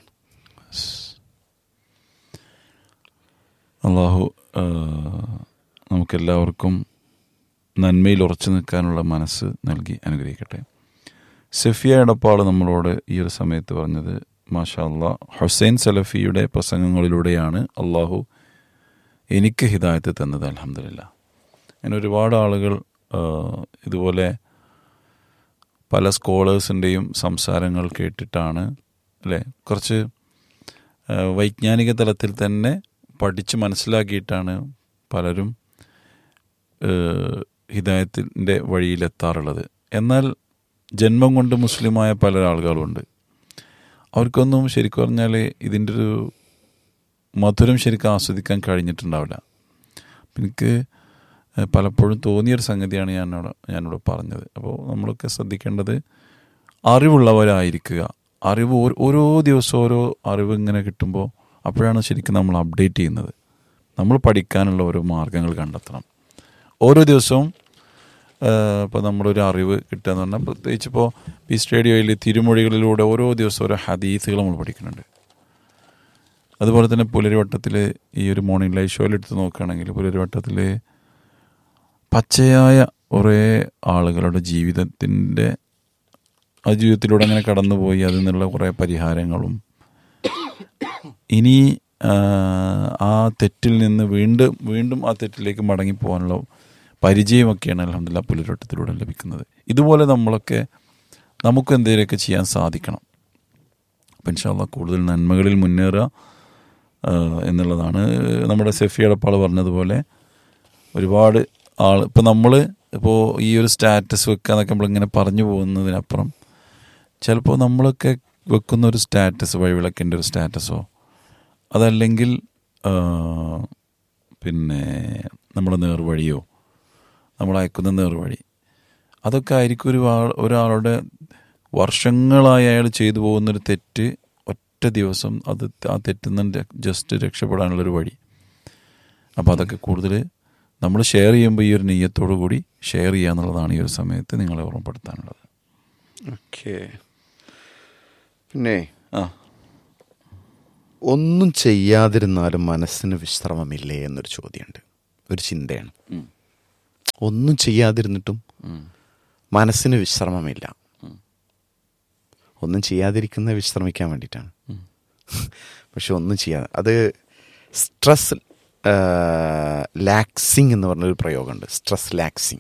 അള്ളാഹു നമുക്കെല്ലാവർക്കും നന്മയിൽ ഉറച്ചു നിൽക്കാനുള്ള മനസ്സ് നൽകി അനുഗ്രഹിക്കട്ടെ സഫിയ എടപ്പാൾ നമ്മളോട് ഈ ഒരു സമയത്ത് പറഞ്ഞത് മാഷാ അള്ളാ ഹുസൈൻ സലഫിയുടെ പ്രസംഗങ്ങളിലൂടെയാണ് അള്ളാഹു എനിക്ക് ഹിദായത്ത് തന്നത് അലഹമില്ല അങ്ങനെ ഒരുപാട് ആളുകൾ ഇതുപോലെ പല സ്കോളേഴ്സിൻ്റെയും സംസാരങ്ങൾ കേട്ടിട്ടാണ് അല്ലേ കുറച്ച് വൈജ്ഞാനിക തലത്തിൽ തന്നെ പഠിച്ച് മനസ്സിലാക്കിയിട്ടാണ് പലരും ഹിദായത്തിൻ്റെ വഴിയിലെത്താറുള്ളത് എന്നാൽ ജന്മം കൊണ്ട് മുസ്ലിമായ പല ആളുകളുണ്ട് അവർക്കൊന്നും ശരിക്കും പറഞ്ഞാൽ ഇതിൻ്റെ ഒരു മധുരം ശരിക്കും ആസ്വദിക്കാൻ കഴിഞ്ഞിട്ടുണ്ടാവില്ല എനിക്ക് പലപ്പോഴും തോന്നിയൊരു സംഗതിയാണ് ഞാനോട് ഞാനിവിടെ പറഞ്ഞത് അപ്പോൾ നമ്മളൊക്കെ ശ്രദ്ധിക്കേണ്ടത് അറിവുള്ളവരായിരിക്കുക അറിവ് ഓരോ ദിവസവും ഓരോ അറിവ് ഇങ്ങനെ കിട്ടുമ്പോൾ അപ്പോഴാണ് ശരിക്കും നമ്മൾ അപ്ഡേറ്റ് ചെയ്യുന്നത് നമ്മൾ പഠിക്കാനുള്ള ഓരോ മാർഗങ്ങൾ കണ്ടെത്തണം ഓരോ ദിവസവും ഇപ്പോൾ നമ്മളൊരു അറിവ് കിട്ടുക എന്ന് പറഞ്ഞാൽ പ്രത്യേകിച്ച് ഇപ്പോൾ ഈ സ്റ്റേഡിയോയിൽ തിരുമൊഴികളിലൂടെ ഓരോ ദിവസവും ഓരോ ഹദീസുകൾ നമ്മൾ പഠിക്കുന്നുണ്ട് അതുപോലെ തന്നെ പുലരിവട്ടത്തിൽ ഈ ഒരു മോർണിംഗ് ലൈവ് ഷോയിൽ എടുത്ത് നോക്കുകയാണെങ്കിൽ പുലരിവട്ടത്തിൽ പച്ചയായ കുറേ ആളുകളുടെ ജീവിതത്തിൻ്റെ ആ ജീവിതത്തിലൂടെ അങ്ങനെ കടന്നുപോയി അതിൽ നിന്നുള്ള കുറേ പരിഹാരങ്ങളും ഇനി ആ, ആ തെറ്റിൽ നിന്ന് വീണ്ടും വീണ്ടും ആ തെറ്റിലേക്ക് മടങ്ങി പോകാനുള്ള പരിചയമൊക്കെയാണ് അലഹമില്ല പുലരോട്ടത്തിലൂടെ ലഭിക്കുന്നത് ഇതുപോലെ നമ്മളൊക്കെ നമുക്ക് എന്തെങ്കിലുമൊക്കെ ചെയ്യാൻ സാധിക്കണം അപ്പം ഇൻഷാല്ല കൂടുതൽ നന്മകളിൽ മുന്നേറുക ആ, എന്നുള്ളതാണ് നമ്മുടെ സെഫി അടപ്പാൾ പറഞ്ഞതുപോലെ ഒരുപാട് ആൾ ഇപ്പം നമ്മൾ ഇപ്പോൾ ഈ ഒരു സ്റ്റാറ്റസ് വെക്കുക എന്നൊക്കെ നമ്മളിങ്ങനെ പറഞ്ഞു പോകുന്നതിനപ്പുറം ചിലപ്പോൾ നമ്മളൊക്കെ വെക്കുന്ന ഒരു സ്റ്റാറ്റസ് വഴിവിളക്കിൻ്റെ ഒരു സ്റ്റാറ്റസോ അതല്ലെങ്കിൽ ആ, പിന്നെ നമ്മുടെ നേർവഴിയോ നമ്മൾ അയക്കുന്ന നേർവഴി അതൊക്കെ ആയിരിക്കും ഒരു ആൾ ഒരാളുടെ വർഷങ്ങളായി അയാൾ ചെയ്തു പോകുന്നൊരു തെറ്റ് ഒറ്റ ദിവസം അത് ആ തെറ്റിൽ നിന്ന് ജസ്റ്റ് രക്ഷപ്പെടാനുള്ളൊരു വഴി അപ്പോൾ അതൊക്കെ കൂടുതൽ നമ്മൾ ഷെയർ ചെയ്യുമ്പോൾ ഈ ഒരു നെയ്യത്തോടു കൂടി ഷെയർ ചെയ്യുക എന്നുള്ളതാണ് ഈ ഒരു സമയത്ത് നിങ്ങളെ ഓർമ്മപ്പെടുത്താനുള്ളത് ഓക്കെ പിന്നെ ആ ഒന്നും ചെയ്യാതിരുന്നാലും മനസ്സിന് വിശ്രമമില്ലേ എന്നൊരു ചോദ്യമുണ്ട് ഒരു ചിന്തയാണ് ഉം. ഒന്നും ചെയ്യാതിരുന്നിട്ടും ഉം. മനസ്സിന് വിശ്രമമില്ല ഉം. ഒന്നും ചെയ്യാതിരിക്കുന്നത് വിശ്രമിക്കാൻ വേണ്ടിയിട്ടാണ് ഉം. പക്ഷെ ഒന്നും ചെയ്യാതെ അത് സ്ട്രെസ് ലാക്സിങ് എന്ന് പറഞ്ഞൊരു പ്രയോഗമുണ്ട് സ്ട്രെസ് ലാക്സിങ്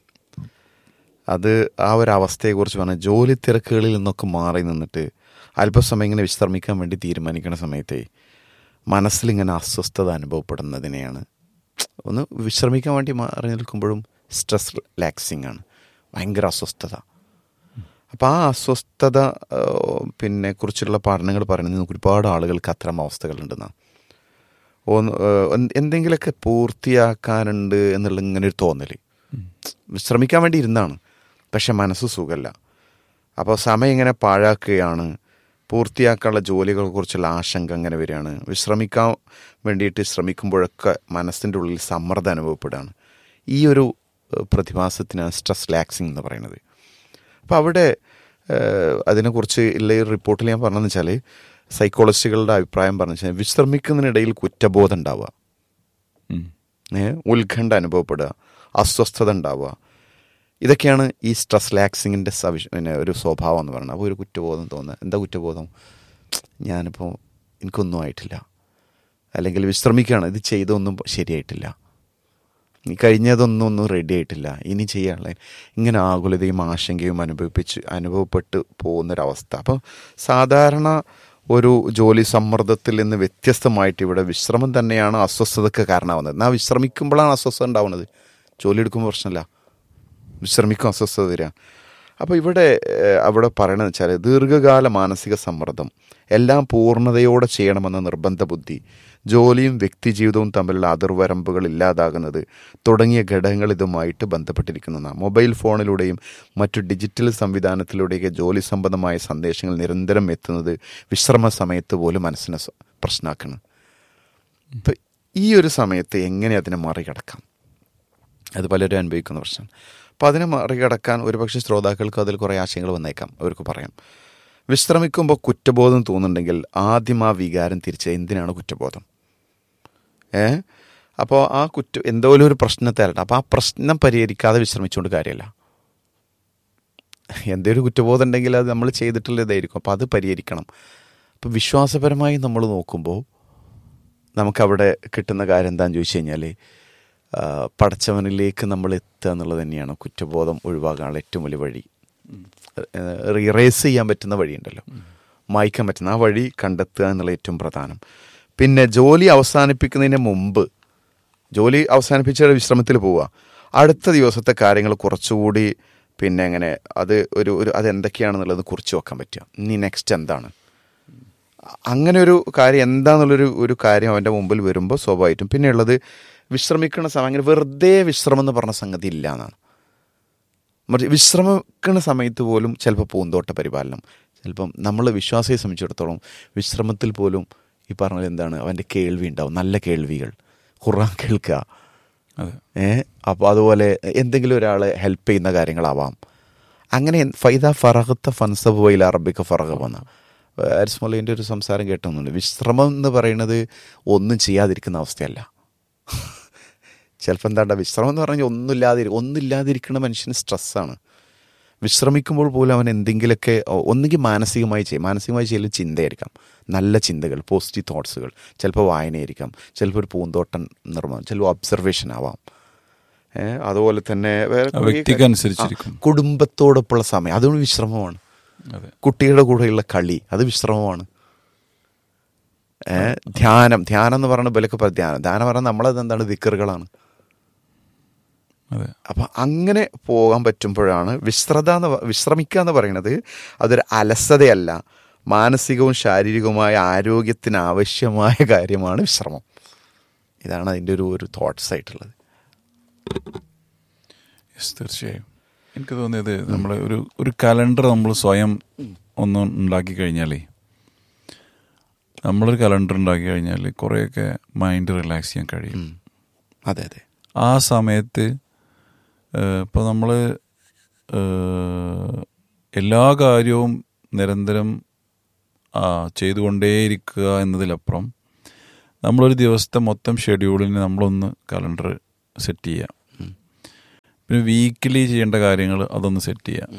അത് ആ ഒരു അവസ്ഥയെക്കുറിച്ച് പറഞ്ഞാൽ ജോലി തിരക്കുകളിൽ നിന്നൊക്കെ മാറി നിന്നിട്ട് അല്പസമയം ഇങ്ങനെ വിശ്രമിക്കാൻ വേണ്ടി തീരുമാനിക്കുന്ന സമയത്തെ മനസ്സിലിങ്ങനെ അസ്വസ്ഥത അനുഭവപ്പെടുന്നതിനെയാണ് ഒന്ന് വിശ്രമിക്കാൻ വേണ്ടി മാറി നിൽക്കുമ്പോഴും സ്ട്രെസ് ലാക്സിങ് ആണ് ഭയങ്കര അസ്വസ്ഥത അപ്പോൾ ആ അസ്വസ്ഥത ആ, പിന്നെ കുറിച്ചുള്ള പഠനങ്ങൾ പറയുന്നത് നമുക്ക് ഒരുപാട് ആളുകൾക്ക് അത്തരം അവസ്ഥകളുണ്ടെന്നാണ് ഒന്ന് ഏഹ് എന്തെങ്കിലുമൊക്കെ പൂർത്തിയാക്കാനുണ്ട് എന്നുള്ള ഇങ്ങനെ ഒരു തോന്നൽ വിശ്രമിക്കാൻ വേണ്ടി ഇരുന്നാണ് പക്ഷെ മനസ്സ് സുഖമല്ല അപ്പോൾ സമയം ഇങ്ങനെ പാഴാക്കുകയാണ് പൂർത്തിയാക്കാനുള്ള ജോലികളെ കുറിച്ചുള്ള ആശങ്ക അങ്ങനെ വരികയാണ് വിശ്രമിക്കാൻ വേണ്ടിയിട്ട് ശ്രമിക്കുമ്പോഴൊക്കെ മനസ്സിൻ്റെ ഉള്ളിൽ സമ്മർദ്ദം അനുഭവപ്പെടുകയാണ് ഈ ഒരു ഏഹ് പ്രതിഭാസത്തിനാണ് സ്ട്രെസ് ലാക്സിങ് എന്ന് പറയുന്നത് അപ്പോൾ അവിടെ ഏഹ്, അതിനെക്കുറിച്ച് ഉള്ള ഈ റിപ്പോർട്ടിൽ ഞാൻ പറഞ്ഞതെന്ന് വെച്ചാൽ സൈക്കോളജിസ്റ്റുകളുടെ അഭിപ്രായം പറഞ്ഞു വെച്ചാൽ വിശ്രമിക്കുന്നതിനിടയിൽ കുറ്റബോധം ഉണ്ടാവുക ഉം. ഏ, ഉത്കണ്ഠ അനുഭവപ്പെടുക അസ്വസ്ഥത ഉണ്ടാവുക ഇതൊക്കെയാണ് ഈ സ്ട്രെസ് ലാക്സിങ്ങിൻ്റെ സവിശ പിന്നെ ഒരു സ്വഭാവം എന്ന് പറയുന്നത് അപ്പോൾ ഒരു കുറ്റബോധം തോന്നുക എന്താ കുറ്റബോധം ഞാനിപ്പോൾ എനിക്കൊന്നും ആയിട്ടില്ല അല്ലെങ്കിൽ വിശ്രമിക്കുകയാണ് ഇത് ചെയ്തൊന്നും ശരിയായിട്ടില്ല ഈ കഴിഞ്ഞതൊന്നും ഒന്നും റെഡി ആയിട്ടില്ല ഇനി ചെയ്യാനുള്ള ഇങ്ങനെ ആകുലതയും ആശങ്കയും അനുഭവിപ്പിച്ച് അനുഭവപ്പെട്ട് പോകുന്നൊരവസ്ഥ അപ്പോൾ സാധാരണ ഒരു ജോലി സമ്മർദ്ദത്തിൽ നിന്ന് വ്യത്യസ്തമായിട്ട് ഇവിടെ വിശ്രമം തന്നെയാണ് അസ്വസ്ഥതയ്ക്ക് കാരണമാവുന്നത് എന്നാൽ വിശ്രമിക്കുമ്പോഴാണ് അസ്വസ്ഥത ഉണ്ടാവുന്നത് ജോലി എടുക്കുമ്പോൾ പ്രശ്നമില്ല വിശ്രമിക്കും അസ്വസ്ഥത വരിക അപ്പോൾ ഇവിടെ ഏഹ്, അവിടെ പറയണമെന്ന് വെച്ചാൽ ദീർഘകാല മാനസിക സമ്മർദ്ദം എല്ലാം പൂർണ്ണതയോടെ ചെയ്യണമെന്ന നിർബന്ധ ബുദ്ധി ജോലിയും വ്യക്തിജീവിതവും തമ്മിലുള്ള അതിർവരമ്പുകൾ ഇല്ലാതാകുന്നത് തുടങ്ങിയ ഘടകങ്ങൾ ഇതുമായിട്ട് ബന്ധപ്പെട്ടിരിക്കുന്നതാണ് മൊബൈൽ ഫോണിലൂടെയും മറ്റു ഡിജിറ്റൽ സംവിധാനത്തിലൂടെയൊക്കെ ജോലി സംബന്ധമായ സന്ദേശങ്ങൾ നിരന്തരം എത്തുന്നത് വിശ്രമ സമയത്ത് പോലും മനസ്സിനെ സ- പ്രശ്നമാക്കണം ഇപ്പം ഈ ഒരു സമയത്ത് എങ്ങനെ അതിനെ മറികടക്കാം അത് പലരും അനുഭവിക്കുന്ന പ്രശ്നം അപ്പോൾ അതിനെ മറികടക്കാൻ ഒരുപക്ഷെ ശ്രോതാക്കൾക്ക് അതിൽ കുറേ ആശയങ്ങൾ വന്നേക്കാം അവർക്ക് പറയാം വിശ്രമിക്കുമ്പോൾ കുറ്റബോധം തോന്നുന്നുണ്ടെങ്കിൽ ആദ്യം ആ വികാരം തിരിച്ച് എന്തിനാണ് കുറ്റബോധം ഏ അപ്പോൾ ആ കുറ്റ എന്തോലും ഒരു പ്രശ്നത്തെ അല്ല അപ്പോൾ ആ പ്രശ്നം പരിഹരിക്കാതെ വിശ്രമിച്ചുകൊണ്ട് കാര്യമല്ല എന്തെങ്കിലും കുറ്റബോധം ഉണ്ടെങ്കിൽ അത് നമ്മൾ ചെയ്തിട്ടുള്ള ഇതായിരിക്കും അപ്പോൾ അത് പരിഹരിക്കണം അപ്പോൾ വിശ്വാസപരമായി നമ്മൾ നോക്കുമ്പോൾ നമുക്കവിടെ കിട്ടുന്ന കാര്യം എന്താണെന്ന് ചോദിച്ചു കഴിഞ്ഞാൽ ആ, പടച്ചവനിലേക്ക് നമ്മൾ എത്തുക എന്നുള്ളത് തന്നെയാണ് കുറ്റബോധം ഒഴിവാക്കാനുള്ള ഏറ്റവും വലിയ വഴി റിറേസ് ചെയ്യാൻ പറ്റുന്ന വഴിയുണ്ടല്ലോ മായ്ക്കാൻ പറ്റുന്ന ആ വഴി കണ്ടെത്തുക എന്നുള്ള ഏറ്റവും പ്രധാനം പിന്നെ ജോലി അവസാനിപ്പിക്കുന്നതിന് മുമ്പ് ജോലി അവസാനിപ്പിച്ച വിശ്രമത്തിൽ പോവുക അടുത്ത ദിവസത്തെ കാര്യങ്ങൾ കുറച്ചുകൂടി പിന്നെ എങ്ങനെ അത് ഒരു ഒരു അത് എന്തൊക്കെയാണെന്നുള്ളത് കുറിച്ച് വെക്കാൻ പറ്റുക ഇനി നെക്സ്റ്റ് എന്താണ് അങ്ങനെ ഒരു കാര്യം എന്താന്നുള്ളൊരു ഒരു കാര്യം അവൻ്റെ മുമ്പിൽ വരുമ്പോൾ സ്വാഭാവികമായിട്ടും പിന്നെ ഉള്ളത് വിശ്രമിക്കുന്ന സമയം അങ്ങനെ വെറുതെ വിശ്രമം എന്ന് പറഞ്ഞ സംഗതി ഇല്ല എന്നാണ് മറിച്ച് വിശ്രമിക്കുന്ന സമയത്ത് പോലും ചിലപ്പോൾ പൂന്തോട്ട പരിപാലനം ചിലപ്പം നമ്മൾ വിശ്വാസിയെ സംബന്ധിച്ചിടത്തോളം വിശ്രമത്തിൽ പോലും ഈ പറഞ്ഞത് എന്താണ് അവൻ്റെ കേൾവി ഉണ്ടാവും നല്ല കേൾവികൾ ഖുറാൻ കേൾക്കുക അതെ ഏ അപ്പോൾ അതുപോലെ എന്തെങ്കിലും ഒരാളെ ഹെൽപ്പ് ചെയ്യുന്ന കാര്യങ്ങളാവാം അങ്ങനെ ഫൈദ ഫറഹത്ത ഫൻസബ് വൈല അറബിക്ക് ഫറഹ വന്ന ആരിസ് മൊലീൻ്റെ ഒരു സംസാരം കേട്ടൊന്നുണ്ട് വിശ്രമം എന്ന് പറയുന്നത് ഒന്നും ചെയ്യാതിരിക്കുന്ന അവസ്ഥയല്ല ചിലപ്പോൾ എന്താണ്ട വിശ്രമം എന്ന് പറഞ്ഞാൽ ഒന്നുമില്ലാതിരി ഒന്നുമില്ലാതിരിക്കുന്ന മനുഷ്യന് സ്ട്രെസ്സാണ് വിശ്രമിക്കുമ്പോൾ പോലും അവൻ എന്തെങ്കിലുമൊക്കെ ഒന്നുകിൽ മാനസികമായി ചെയ്യും മാനസികമായി ചെയ്യൽ ചിന്തയായിരിക്കാം നല്ല ചിന്തകൾ പോസിറ്റീവ് തോട്ട്സുകൾ ചിലപ്പോൾ വായനയായിരിക്കാം ചിലപ്പോൾ ഒരു പൂന്തോട്ടം നിർമ്മാണം ചിലപ്പോൾ ഒബ്സർവേഷൻ ആവാം ഏ, അതുപോലെ തന്നെ വേറെ ആ കുറേ വ്യക്തിക്ക് കാര്യം- അനുസരിച്ചിരിക്കും. ആ, കുടുംബത്തോടൊപ്പമുള്ള സമയം അതുകൊണ്ട് വിശ്രമമാണ് അതെ കുട്ടികളുടെ കൂടെയുള്ള കളി അത് വിശ്രമമാണ് ഏ, ധ്യാനം ധ്യാനം എന്ന് പറയുന്നത് ബലൊക്കെ പറ ധ്യാനം ധ്യാനം പറഞ്ഞാൽ നമ്മളത് എന്താണ് ദിക്കറുകളാണ് അതെ അപ്പം അങ്ങനെ പോകാൻ പറ്റുമ്പോഴാണ് വിശ്രത എന്ന് പ- വിശ്രമിക്കുക എന്ന് പറയുന്നത് അതൊരു അലസതയല്ല മാനസികവും ശാരീരികവുമായ ആരോഗ്യത്തിന് ആവശ്യമായ കാര്യമാണ് വിശ്രമം ഇതാണ് അതിൻ്റെ ഒരു ഒരു തോട്ട്സ് ആയിട്ടുള്ളത് യെസ് തീർച്ചയായും എനിക്ക് തോന്നിയത് നമ്മൾ ഒരു ഒരു കലണ്ടർ നമ്മൾ സ്വയം ഒന്ന് ഉണ്ടാക്കി കഴിഞ്ഞാലേ നമ്മളൊരു കലണ്ടർ ഉണ്ടാക്കി കഴിഞ്ഞാൽ കുറേയൊക്കെ മൈൻഡ് റിലാക്സ് ചെയ്യാൻ കഴിയും ഉം. അതെ അതെ ആ സമയത്ത് ഇപ്പോൾ നമ്മൾ എല്ലാ കാര്യവും നിരന്തരം ആ, ചെയ്തുകൊണ്ടേയിരിക്കുക എന്നതിലപ്പുറം നമ്മളൊരു ദിവസത്തെ മൊത്തം ഷെഡ്യൂളിന് നമ്മളൊന്ന് കലണ്ടർ സെറ്റ് ചെയ്യാം പിന്നെ വീക്കിലി ചെയ്യേണ്ട കാര്യങ്ങൾ അതൊന്ന് സെറ്റ് ചെയ്യാം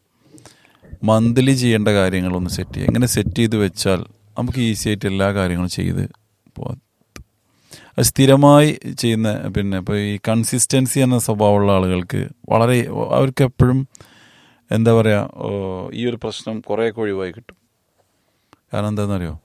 മന്ത്ലി ചെയ്യേണ്ട കാര്യങ്ങളൊന്ന് സെറ്റ് ചെയ്യുക ഇങ്ങനെ സെറ്റ് ചെയ്ത് വെച്ചാൽ നമുക്ക് ഈസി ആയിട്ട് എല്ലാ കാര്യങ്ങളും ചെയ്ത് പോകാം അത് സ്ഥിരമായി ചെയ്യുന്ന പിന്നെ ഇപ്പോൾ ഈ കൺസിസ്റ്റൻസി എന്ന സ്വഭാവമുള്ള ആളുകൾക്ക് വളരെ അവർക്ക് എപ്പോഴും എന്താ പറയുക ഈ ഒരു പ്രശ്നം കുറേയൊക്കെ ഒഴിവായി കിട്ടും കാരണം എന്താണെന്നറിയോ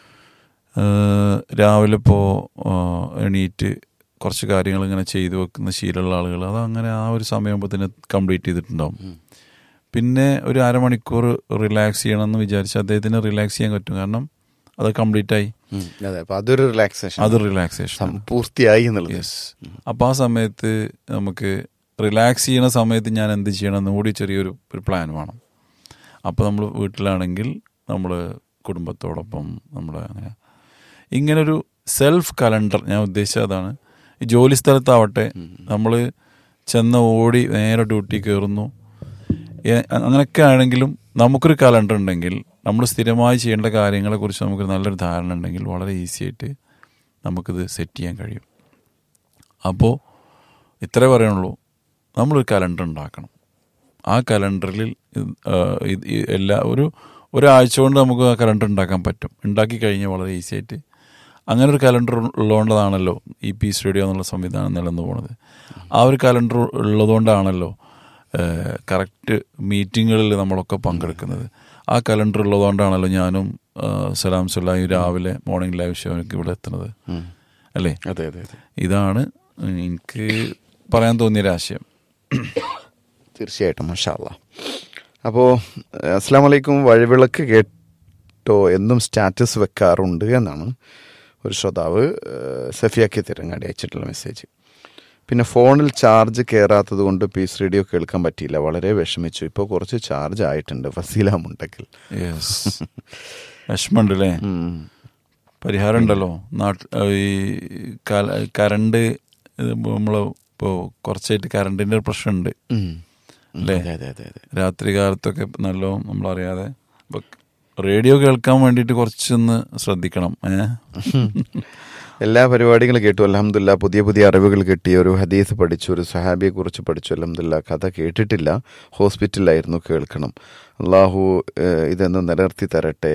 ഏഹ് രാവിലെ ഇപ്പോൾ എണീറ്റ് കുറച്ച് കാര്യങ്ങൾ ഇങ്ങനെ ചെയ്തു വെക്കുന്ന ശീലമുള്ള ആളുകൾ അത് അങ്ങനെ ആ ഒരു സമയമാകുമ്പോഴത്തേന് കംപ്ലീറ്റ് ചെയ്തിട്ടുണ്ടാവും പിന്നെ ഒരു അരമണിക്കൂർ റിലാക്സ് ചെയ്യണമെന്ന് വിചാരിച്ച് അദ്ദേഹത്തിന് റിലാക്സ് ചെയ്യാൻ പറ്റും കാരണം അത് കംപ്ലീറ്റ് ആയി ഉം. അതെ അപ്പം അതൊരു റിലാക്സേഷൻ അത് റിലാക്സേഷൻ പൂർത്തിയായി എന്നുള്ളത് യെസ് അപ്പോൾ ആ സമയത്ത് നമുക്ക് റിലാക്സ് ചെയ്യണ സമയത്ത് ഞാൻ എന്ത് ചെയ്യണം എന്ന് കൂടി ചെറിയൊരു ഒരു പ്ലാൻ വേണം അപ്പോൾ നമ്മൾ വീട്ടിലാണെങ്കിൽ നമ്മൾ കുടുംബത്തോടൊപ്പം നമ്മൾ അങ്ങനെ ഇങ്ങനൊരു സെൽഫ് കലണ്ടർ ഞാൻ ഉദ്ദേശിച്ചത് അതാണ് ഈ ജോലി സ്ഥലത്താവട്ടെ നമ്മൾ ചെന്ന് ഓടി നേരെ ഡ്യൂട്ടി കയറുന്നു ഏ- അങ്ങനെയൊക്കെ ആണെങ്കിലും നമുക്കൊരു കലണ്ടർ ഉണ്ടെങ്കിൽ നമ്മൾ സ്ഥിരമായി ചെയ്യേണ്ട കാര്യങ്ങളെക്കുറിച്ച് നമുക്കൊരു നല്ലൊരു ധാരണ ഉണ്ടെങ്കിൽ വളരെ ഈസി ആയിട്ട് നമുക്കിത് സെറ്റ് ചെയ്യാൻ കഴിയും അപ്പോൾ ഇത്രേ പറയുള്ളൂ നമ്മളൊരു കലണ്ടർ ഉണ്ടാക്കണം ആ കലണ്ടറിൽ ഇത്, ആ, ഇത് ഈ എല്ലാ ഒരു ഒരാഴ്ച കൊണ്ട് നമുക്ക് ആ കലണ്ടർ ഉണ്ടാക്കാൻ പറ്റും ഉണ്ടാക്കി കഴിഞ്ഞാൽ വളരെ ഈസി ആയിട്ട് അങ്ങനെ ഒരു കലണ്ടർ ഉള്ളതുകൊണ്ടാണല്ലോ ഈ പി സ്റ്റുഡിയോ എന്നുള്ള സംവിധാനം നിലനിന്ന് പോണത് ആ ഒരു കലണ്ടർ ഉള്ളതുകൊണ്ടാണല്ലോ കറക്റ്റ് മീറ്റിങ്ങുകളിൽ നമ്മളൊക്കെ പങ്കെടുക്കുന്നത് ആ കലണ്ടർ ഉള്ളതുകൊണ്ടാണല്ലോ ഞാനും ആ, സലാം സുല്ലായും രാവിലെ മോർണിംഗ് ലൈവ് ഷോയ്ക്ക് ഇവിടെ എത്തുന്നത് ഉം. അല്ലേ അതെ അതെ അതെ ഇതാണ് എനിക്ക് പറയാൻ തോന്നിയൊരു ആശയം തീർച്ചയായിട്ടും മഷാല്ല അപ്പോൾ അസ്സാം വലൈക്കും വഴിവിളക്ക് കേട്ടോ എന്നും സ്റ്റാറ്റസ് വെക്കാറുണ്ട് എന്നാണ് ഒരു ശ്രോതാവ് ഏഹ്, സഫിയാക്കി തിരങ്ങാടി അയച്ചിട്ടുള്ള മെസ്സേജ് പിന്നെ ഫോണിൽ ചാർജ് കയറാത്തത് കൊണ്ട് പീസ് റേഡിയോ കേൾക്കാൻ പറ്റിയില്ല വളരെ വിഷമിച്ചു ഇപ്പോൾ കുറച്ച് ചാർജ് ആയിട്ടുണ്ട് ഫസീല മുണ്ടക്കൽ യെസ് വിഷമമുണ്ട് അല്ലേ ഉം. പരിഹാരം ഉണ്ടല്ലോ നാട്ട് ഈ കല- കറണ്ട് നമ്മൾ ഇപ്പോൾ കുറച്ചായിട്ട് കറണ്ടിൻ്റെ ഒരു പ്രശ്നമുണ്ട് ഉം. അല്ലേ? അതെ അതെ അതെ അതെ രാത്രി കാലത്തൊക്കെ നല്ലോ നമ്മളറിയാതെ ഇപ്പൊ റേഡിയോ കേൾക്കാൻ വേണ്ടിയിട്ട് കുറച്ചൊന്ന് ശ്രദ്ധിക്കണം ഏഹ് എല്ലാ പരിപാടികളും കേട്ടു അലഹമില്ല പുതിയ പുതിയ അറിവുകൾ കിട്ടി ഒരു ഹദീസ് പഠിച്ചു ഒരു സഹാബിയെ കുറിച്ച് പഠിച്ചു അലഹമില്ല കഥ കേട്ടിട്ടില്ല ഹോസ്പിറ്റലിലായിരുന്നു കേൾക്കണം അള്ളാഹു ഏഹ്, ഇതൊന്ന് നിലനിർത്തി തരട്ടെ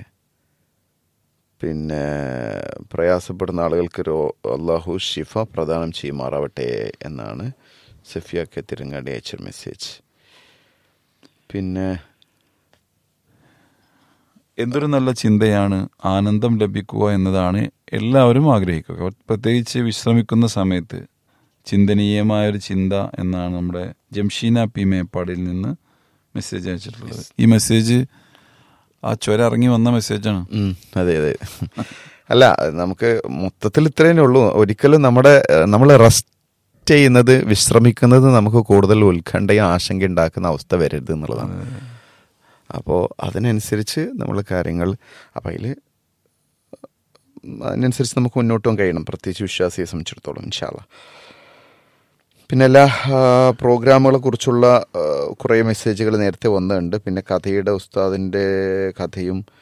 പിന്നെ പ്രയാസപ്പെടുന്ന ആളുകൾക്ക് രോ അള്ളാഹു ഷിഫ പ്രദാനം ചെയ്യുമാറാവട്ടെ എന്നാണ് സഫിയ തിരങ്ങാടി അയച്ച മെസ്സേജ് പിന്നെ എന്തൊരു നല്ല ചിന്തയാണ് ആനന്ദം ലഭിക്കുക എന്നതാണ് എല്ലാവരും ആഗ്രഹിക്കുക പ്രത്യേകിച്ച് വിശ്രമിക്കുന്ന സമയത്ത് ചിന്തനീയമായ ഒരു ചിന്ത എന്നാണ് നമ്മുടെ ജംഷീന പി മേപ്പാടിൽ നിന്ന് മെസ്സേജ് അയച്ചിട്ടുള്ളത് ഈ മെസ്സേജ് ആ ചുര ഇറങ്ങി വന്ന മെസ്സേജാണ് ഉം, അതെ അതെ അല്ല നമുക്ക് മൊത്തത്തിൽ ഇത്രയേ ഉള്ളൂ ഒരിക്കലും നമ്മുടെ നമ്മൾ റെസ്റ്റ് ചെയ്യുന്നത് വിശ്രമിക്കുന്നത് നമുക്ക് കൂടുതൽ ഉത്കണ്ഠയും ആശങ്ക ഉണ്ടാക്കുന്ന അവസ്ഥ വരരുത് എന്നുള്ളതാണ് അപ്പോൾ അതിനനുസരിച്ച് നമ്മൾ കാര്യങ്ങൾ അപ്പം അതിൽ അതിനനുസരിച്ച് നമുക്ക് മുന്നോട്ട് പോകാൻ കഴിയണം പ്രത്യേകിച്ച് വിശ്വാസിയെ സംബന്ധിച്ചിടത്തോളം ഇൻഷാല്ല പിന്നെ എല്ലാ ആ, പ്രോഗ്രാമുകളെ കുറിച്ചുള്ള ആ, കുറേ മെസ്സേജുകൾ നേരത്തെ വന്നിട്ടുണ്ട് പിന്നെ കഥയുടെ ഉസ്താദിൻ്റെ കഥയും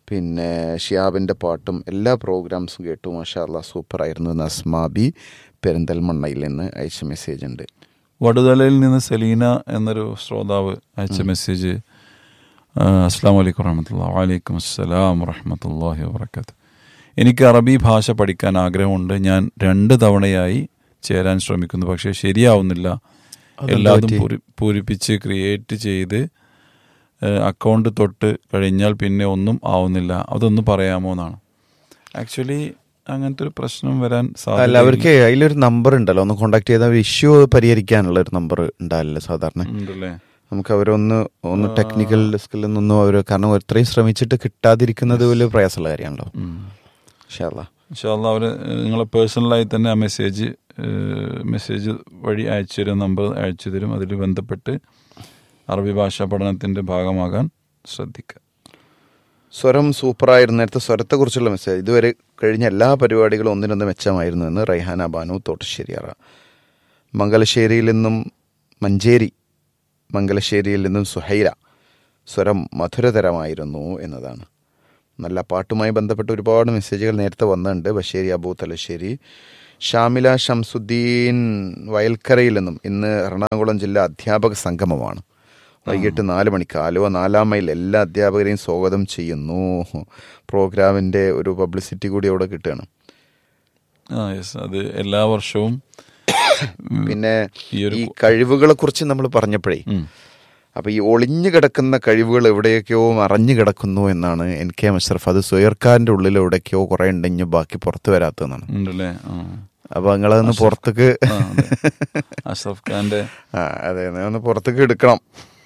പിന്നെ ഷിയാബിൻ്റെ പാട്ടും എല്ലാ പ്രോഗ്രാംസും കേട്ടു മാഷാ അല്ലാ സൂപ്പറായിരുന്നു എന്ന് അസ്മാബി പെരിന്തൽമണ്ണയിൽ നിന്ന് അയച്ച മെസ്സേജ് ഉണ്ട് വടുതലയിൽ നിന്ന് സെലീന എന്നൊരു ശ്രോതാവ് അയച്ച മെസ്സേജ് ആ, അസ്സാം വലൈക്കും വറഹമത്തുള്ള വലൈക്കും അസ്സലാം വറഹമത്തല്ലാഹി വാബർക്കാത്ത് എനിക്ക് അറബി ഭാഷ പഠിക്കാൻ ആഗ്രഹമുണ്ട് ഞാൻ രണ്ട് തവണയായി ചേരാൻ ശ്രമിക്കുന്നു പക്ഷേ ശരിയാവുന്നില്ല അതെന്താ എല്ലാതും പറ്റി? പൂരി- പൂരിപ്പിച്ച് ക്രിയേറ്റ് ചെയ്ത് അക്കൗണ്ട് തൊട്ട് കഴിഞ്ഞാൽ പിന്നെ ഒന്നും ആവുന്നില്ല അതൊന്ന് പറയാമോ എന്നാണ് ആക്ച്വലി അങ്ങനത്തെ ഒരു പ്രശ്നം വരാൻ അല്ല സാധ്യത അവർക്ക് അതിലൊരു നമ്പർ ഉണ്ടല്ലോ ഒന്ന് കോണ്ടാക്ട് ചെയ്താൽ ഒരു ഇഷ്യൂ പരിഹരിക്കാനുള്ള ഒരു നമ്പർ ഉണ്ടാവില്ല സാധാരണ ഉണ്ടല്ലേ നമുക്ക് അവരൊന്ന് ഒന്ന് ടെക്നിക്കൽ ഡെസ്കിൽ നിന്നൊന്നും അവർ കാരണം ഇത്രയും ശ്രമിച്ചിട്ട് കിട്ടാതിരിക്കുന്നത് വലിയ പ്രയാസമുള്ള കാര്യമാണല്ലോ ഉം. ഇൻഷാല്ലാ ഇൻഷാല്ല അവർ നിങ്ങളെ പേഴ്സണലായി തന്നെ ആ മെസ്സേജ് മെസ്സേജ് വഴി അയച്ചു തരും നമ്പർ അയച്ചു തരും അതിൽ ബന്ധപ്പെട്ട് അറബി ഭാഷാ പഠനത്തിൻ്റെ ഭാഗമാകാൻ ശ്രദ്ധിക്കുക സ്വരം സൂപ്പറായിരുന്നു നേരത്തെ സ്വരത്തെക്കുറിച്ചുള്ള മെസ്സേജ് ഇതുവരെ കഴിഞ്ഞ എല്ലാ പരിപാടികളും ഒന്നിനൊന്ന് മെച്ചമായിരുന്നു എന്ന് റൈഹാന ബാനു തോട്ടശ്ശേരിയറ മംഗലശ്ശേരിയിൽ നിന്നും മഞ്ചേരി മംഗലശ്ശേരിയിൽ നിന്നും സുഹൈര സ്വരം മധുരതരമായിരുന്നു എന്നതാണ് നല്ല പാട്ടുമായി ബന്ധപ്പെട്ട് ഒരുപാട് മെസ്സേജുകൾ നേരത്തെ വന്നിട്ടുണ്ട് ബഷേരി അബൂ തലശ്ശേരി ഷാമില ഷംസുദ്ദീൻ വയൽക്കരയിൽ നിന്നും ഇന്ന് എറണാകുളം ജില്ലാ അധ്യാപക സംഗമമാണ് വൈകിട്ട് നാല് മണിക്ക് ആലുവ നാലാം മൈൽ എല്ലാ അധ്യാപകരെയും സ്വാഗതം ചെയ്യുന്നു പ്രോഗ്രാമിൻ്റെ ഒരു പബ്ലിസിറ്റി കൂടി അവിടെ കിട്ടുകയാണ് ആ യെസ് അത് എല്ലാ വർഷവും പിന്നെ ഈ ഒരു ഈ കഴിവുകളെ കുറിച്ച് നമ്മൾ പറഞ്ഞപ്പോഴേ ഉം. അപ്പൊ ഈ ഒളിഞ്ഞു കിടക്കുന്ന കഴിവുകൾ എവിടെയൊക്കെയോ മറഞ്ഞു കിടക്കുന്നു എന്നാണ് എൻ കെ മഷറഫ് അത് സുയർക്കാരൻ്റെ ഉള്ളിൽ എവിടേക്കോ കുറെ ഉണ്ടെങ്കിൽ ബാക്കി പുറത്തു വരാത്തതെന്നാണ് ഉണ്ടല്ലേ ആ അപ്പൊ നിങ്ങളതൊന്ന് പുറത്തേക്ക് ആ, അതെ. അഷ്റഫ് ഖാന്റെ ആ അതെ ഒന്ന് പുറത്തേക്ക് എടുക്കണം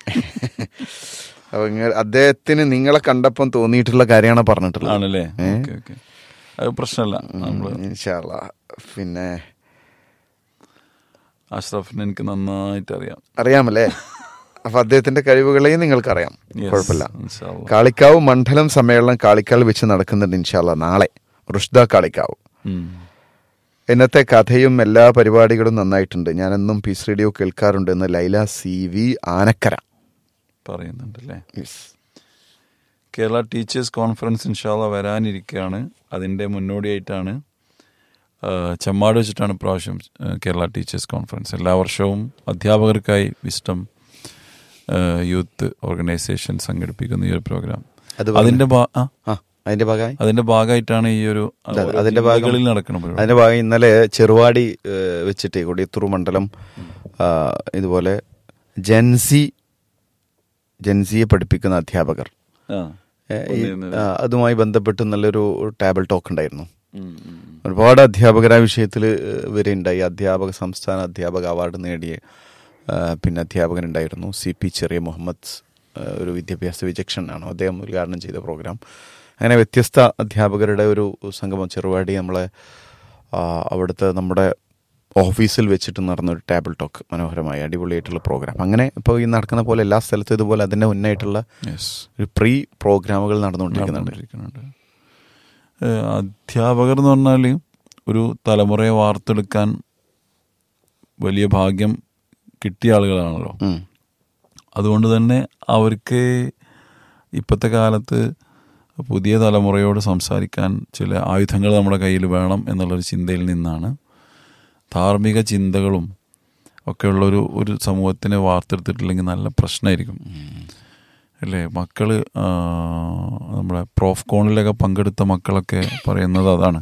അപ്പൊ നിങ്ങൾ അദ്ദേഹത്തിന് നിങ്ങളെ കണ്ടപ്പം തോന്നിയിട്ടുള്ള കാര്യമാണ് പറഞ്ഞിട്ടുള്ളത് ആണല്ലേ ഓക്കെ ഓക്കെ അത് പ്രശ്നമല്ല നമ്മള് ഇൻഷാല്ലാ. പിന്നെ അഷ്റഫിനെ എനിക്ക് നന്നായിട്ട് അറിയാം അറിയാമല്ലേ അപ്പൊ അദ്ദേഹത്തിന്റെ കഴിവുകളെയും നിങ്ങൾക്കറിയാം Yes, കുഴപ്പമില്ല ഇൻഷാല്ലാ. കാളിക്കാവ് മണ്ഡലം സമ്മേളനം കാളിക്കാൽ വെച്ച് നടക്കുന്നുണ്ട് ഇൻഷാല്ല നാളെ റുഷ്ദ കാളിക്കാവ് ഉം. ഇന്നത്തെ കഥയും എല്ലാ പരിപാടികളും നന്നായിട്ടുണ്ട് ഞാനെന്നും പീസ് റേഡിയോ കേൾക്കാറുണ്ട് എന്ന് ലൈല സി വി ആനക്കര പറയുന്നുണ്ടല്ലേ Yes. കേരള ടീച്ചേഴ്സ് കോൺഫറൻസ് ഇൻഷാല്ല വരാനിരിക്കുകയാണ് അതിൻ്റെ മുന്നോടിയായിട്ടാണ് ആ, ചെമ്മാട് വെച്ചിട്ടാണ് ഇപ്രാവശ്യം ആ, കേരള ടീച്ചേഴ്സ് കോൺഫറൻസ് എല്ലാ വർഷവും അധ്യാപകർക്കായി വിസ്റ്റം ആ, യൂത്ത് ഓർഗനൈസേഷൻ സംഘടിപ്പിക്കുന്ന ഈ ഒരു പ്രോഗ്രാം അത് അതിന്റെ ഭാ- ആ, ആ അതിന്റെ ഭാഗമായി അതിന്റെ ഭാഗമായിട്ടാണ് ഈ ഒരു ആ, അതെ, ഓരോ അതിന്റെ ഭാഗം- ജില്ലകളിൽ നടക്കുന്ന പരിപാടി അതിന്റെ ഭാഗം ഇന്നലെ ചെറുവാടി ഏഹ്, വെച്ചിട്ട് കൊടിയത്തൂർ മണ്ഡലം ആ, ഇതുപോലെ ജൻസി ജൻസിയെ പഠിപ്പിക്കുന്ന അധ്യാപകർ ആ. ഏഹ്, ഈ, വന്നിരുന്നത്. ആ, അതുമായി ബന്ധപ്പെട്ട് നല്ലൊരു ടേബിൾ ടോക്ക് ഉണ്ടായിരുന്നു ഉം, ഉം, ഉം. ഒരുപാട് അധ്യാപകർ ആ വിഷയത്തിൽ വരെയുണ്ടായി അധ്യാപക സംസ്ഥാന അധ്യാപക അവാർഡ് നേടിയ ആ, പിന്നെ അധ്യാപകനുണ്ടായിരുന്നു സി പി ചെറിയ മുഹമ്മദ് ആ, ഒരു വിദ്യാഭ്യാസ വിചക്ഷണനാണ് അദ്ദേഹം ഉദ്ഘാടനം ചെയ്ത പ്രോഗ്രാം അങ്ങനെ വ്യത്യസ്ത അധ്യാപകരുടെ ഒരു സംഗമം ചെറുവാടി നമ്മളെ ആ, അവിടുത്തെ നമ്മുടെ ഓഫീസിൽ വെച്ചിട്ട് നടന്ന ഒരു ടേബിൾ ടോക്ക് മനോഹരമായി അടിപൊളിയായിട്ടുള്ള പ്രോഗ്രാം അങ്ങനെ ഇപ്പോൾ ഈ നടക്കുന്ന പോലെ എല്ലാ സ്ഥലത്തും ഇതുപോലെ അതിൻ്റെ മുന്നായിട്ടുള്ള Yes. ഒരു പ്രീ പ്രോഗ്രാമുകൾ നടന്നുകൊണ്ടിരിക്കുന്നുണ്ട് നടന്നുകൊണ്ടിരിക്കുന്നുണ്ട്. ഏഹ് അധ്യാപകർ എന്ന് പറഞ്ഞാൽ ഒരു തലമുറയെ വാർത്തെടുക്കാൻ വലിയ ഭാഗ്യം കിട്ടിയ ആളുകളാണല്ലോ ഉം. അതുകൊണ്ട് തന്നെ അവർക്ക് ഇപ്പോഴത്തെ കാലത്ത് പുതിയ തലമുറയോട് സംസാരിക്കാൻ ചില ആയുധങ്ങൾ നമ്മുടെ കയ്യിൽ വേണം എന്നുള്ളൊരു ചിന്തയിൽ നിന്നാണ് ധാർമ്മിക ചിന്തകളും ഒക്കെയുള്ളൊരു ഒരു സമൂഹത്തിനെ വാർത്തെടുത്തിട്ടില്ലെങ്കിൽ നല്ല പ്രശ്നമായിരിക്കും അല്ലേ മക്കള് ആ, നമ്മുടെ പ്രോഫ് കോണിലൊക്കെ പങ്കെടുത്ത മക്കളൊക്കെ പറയുന്നത് അതാണ്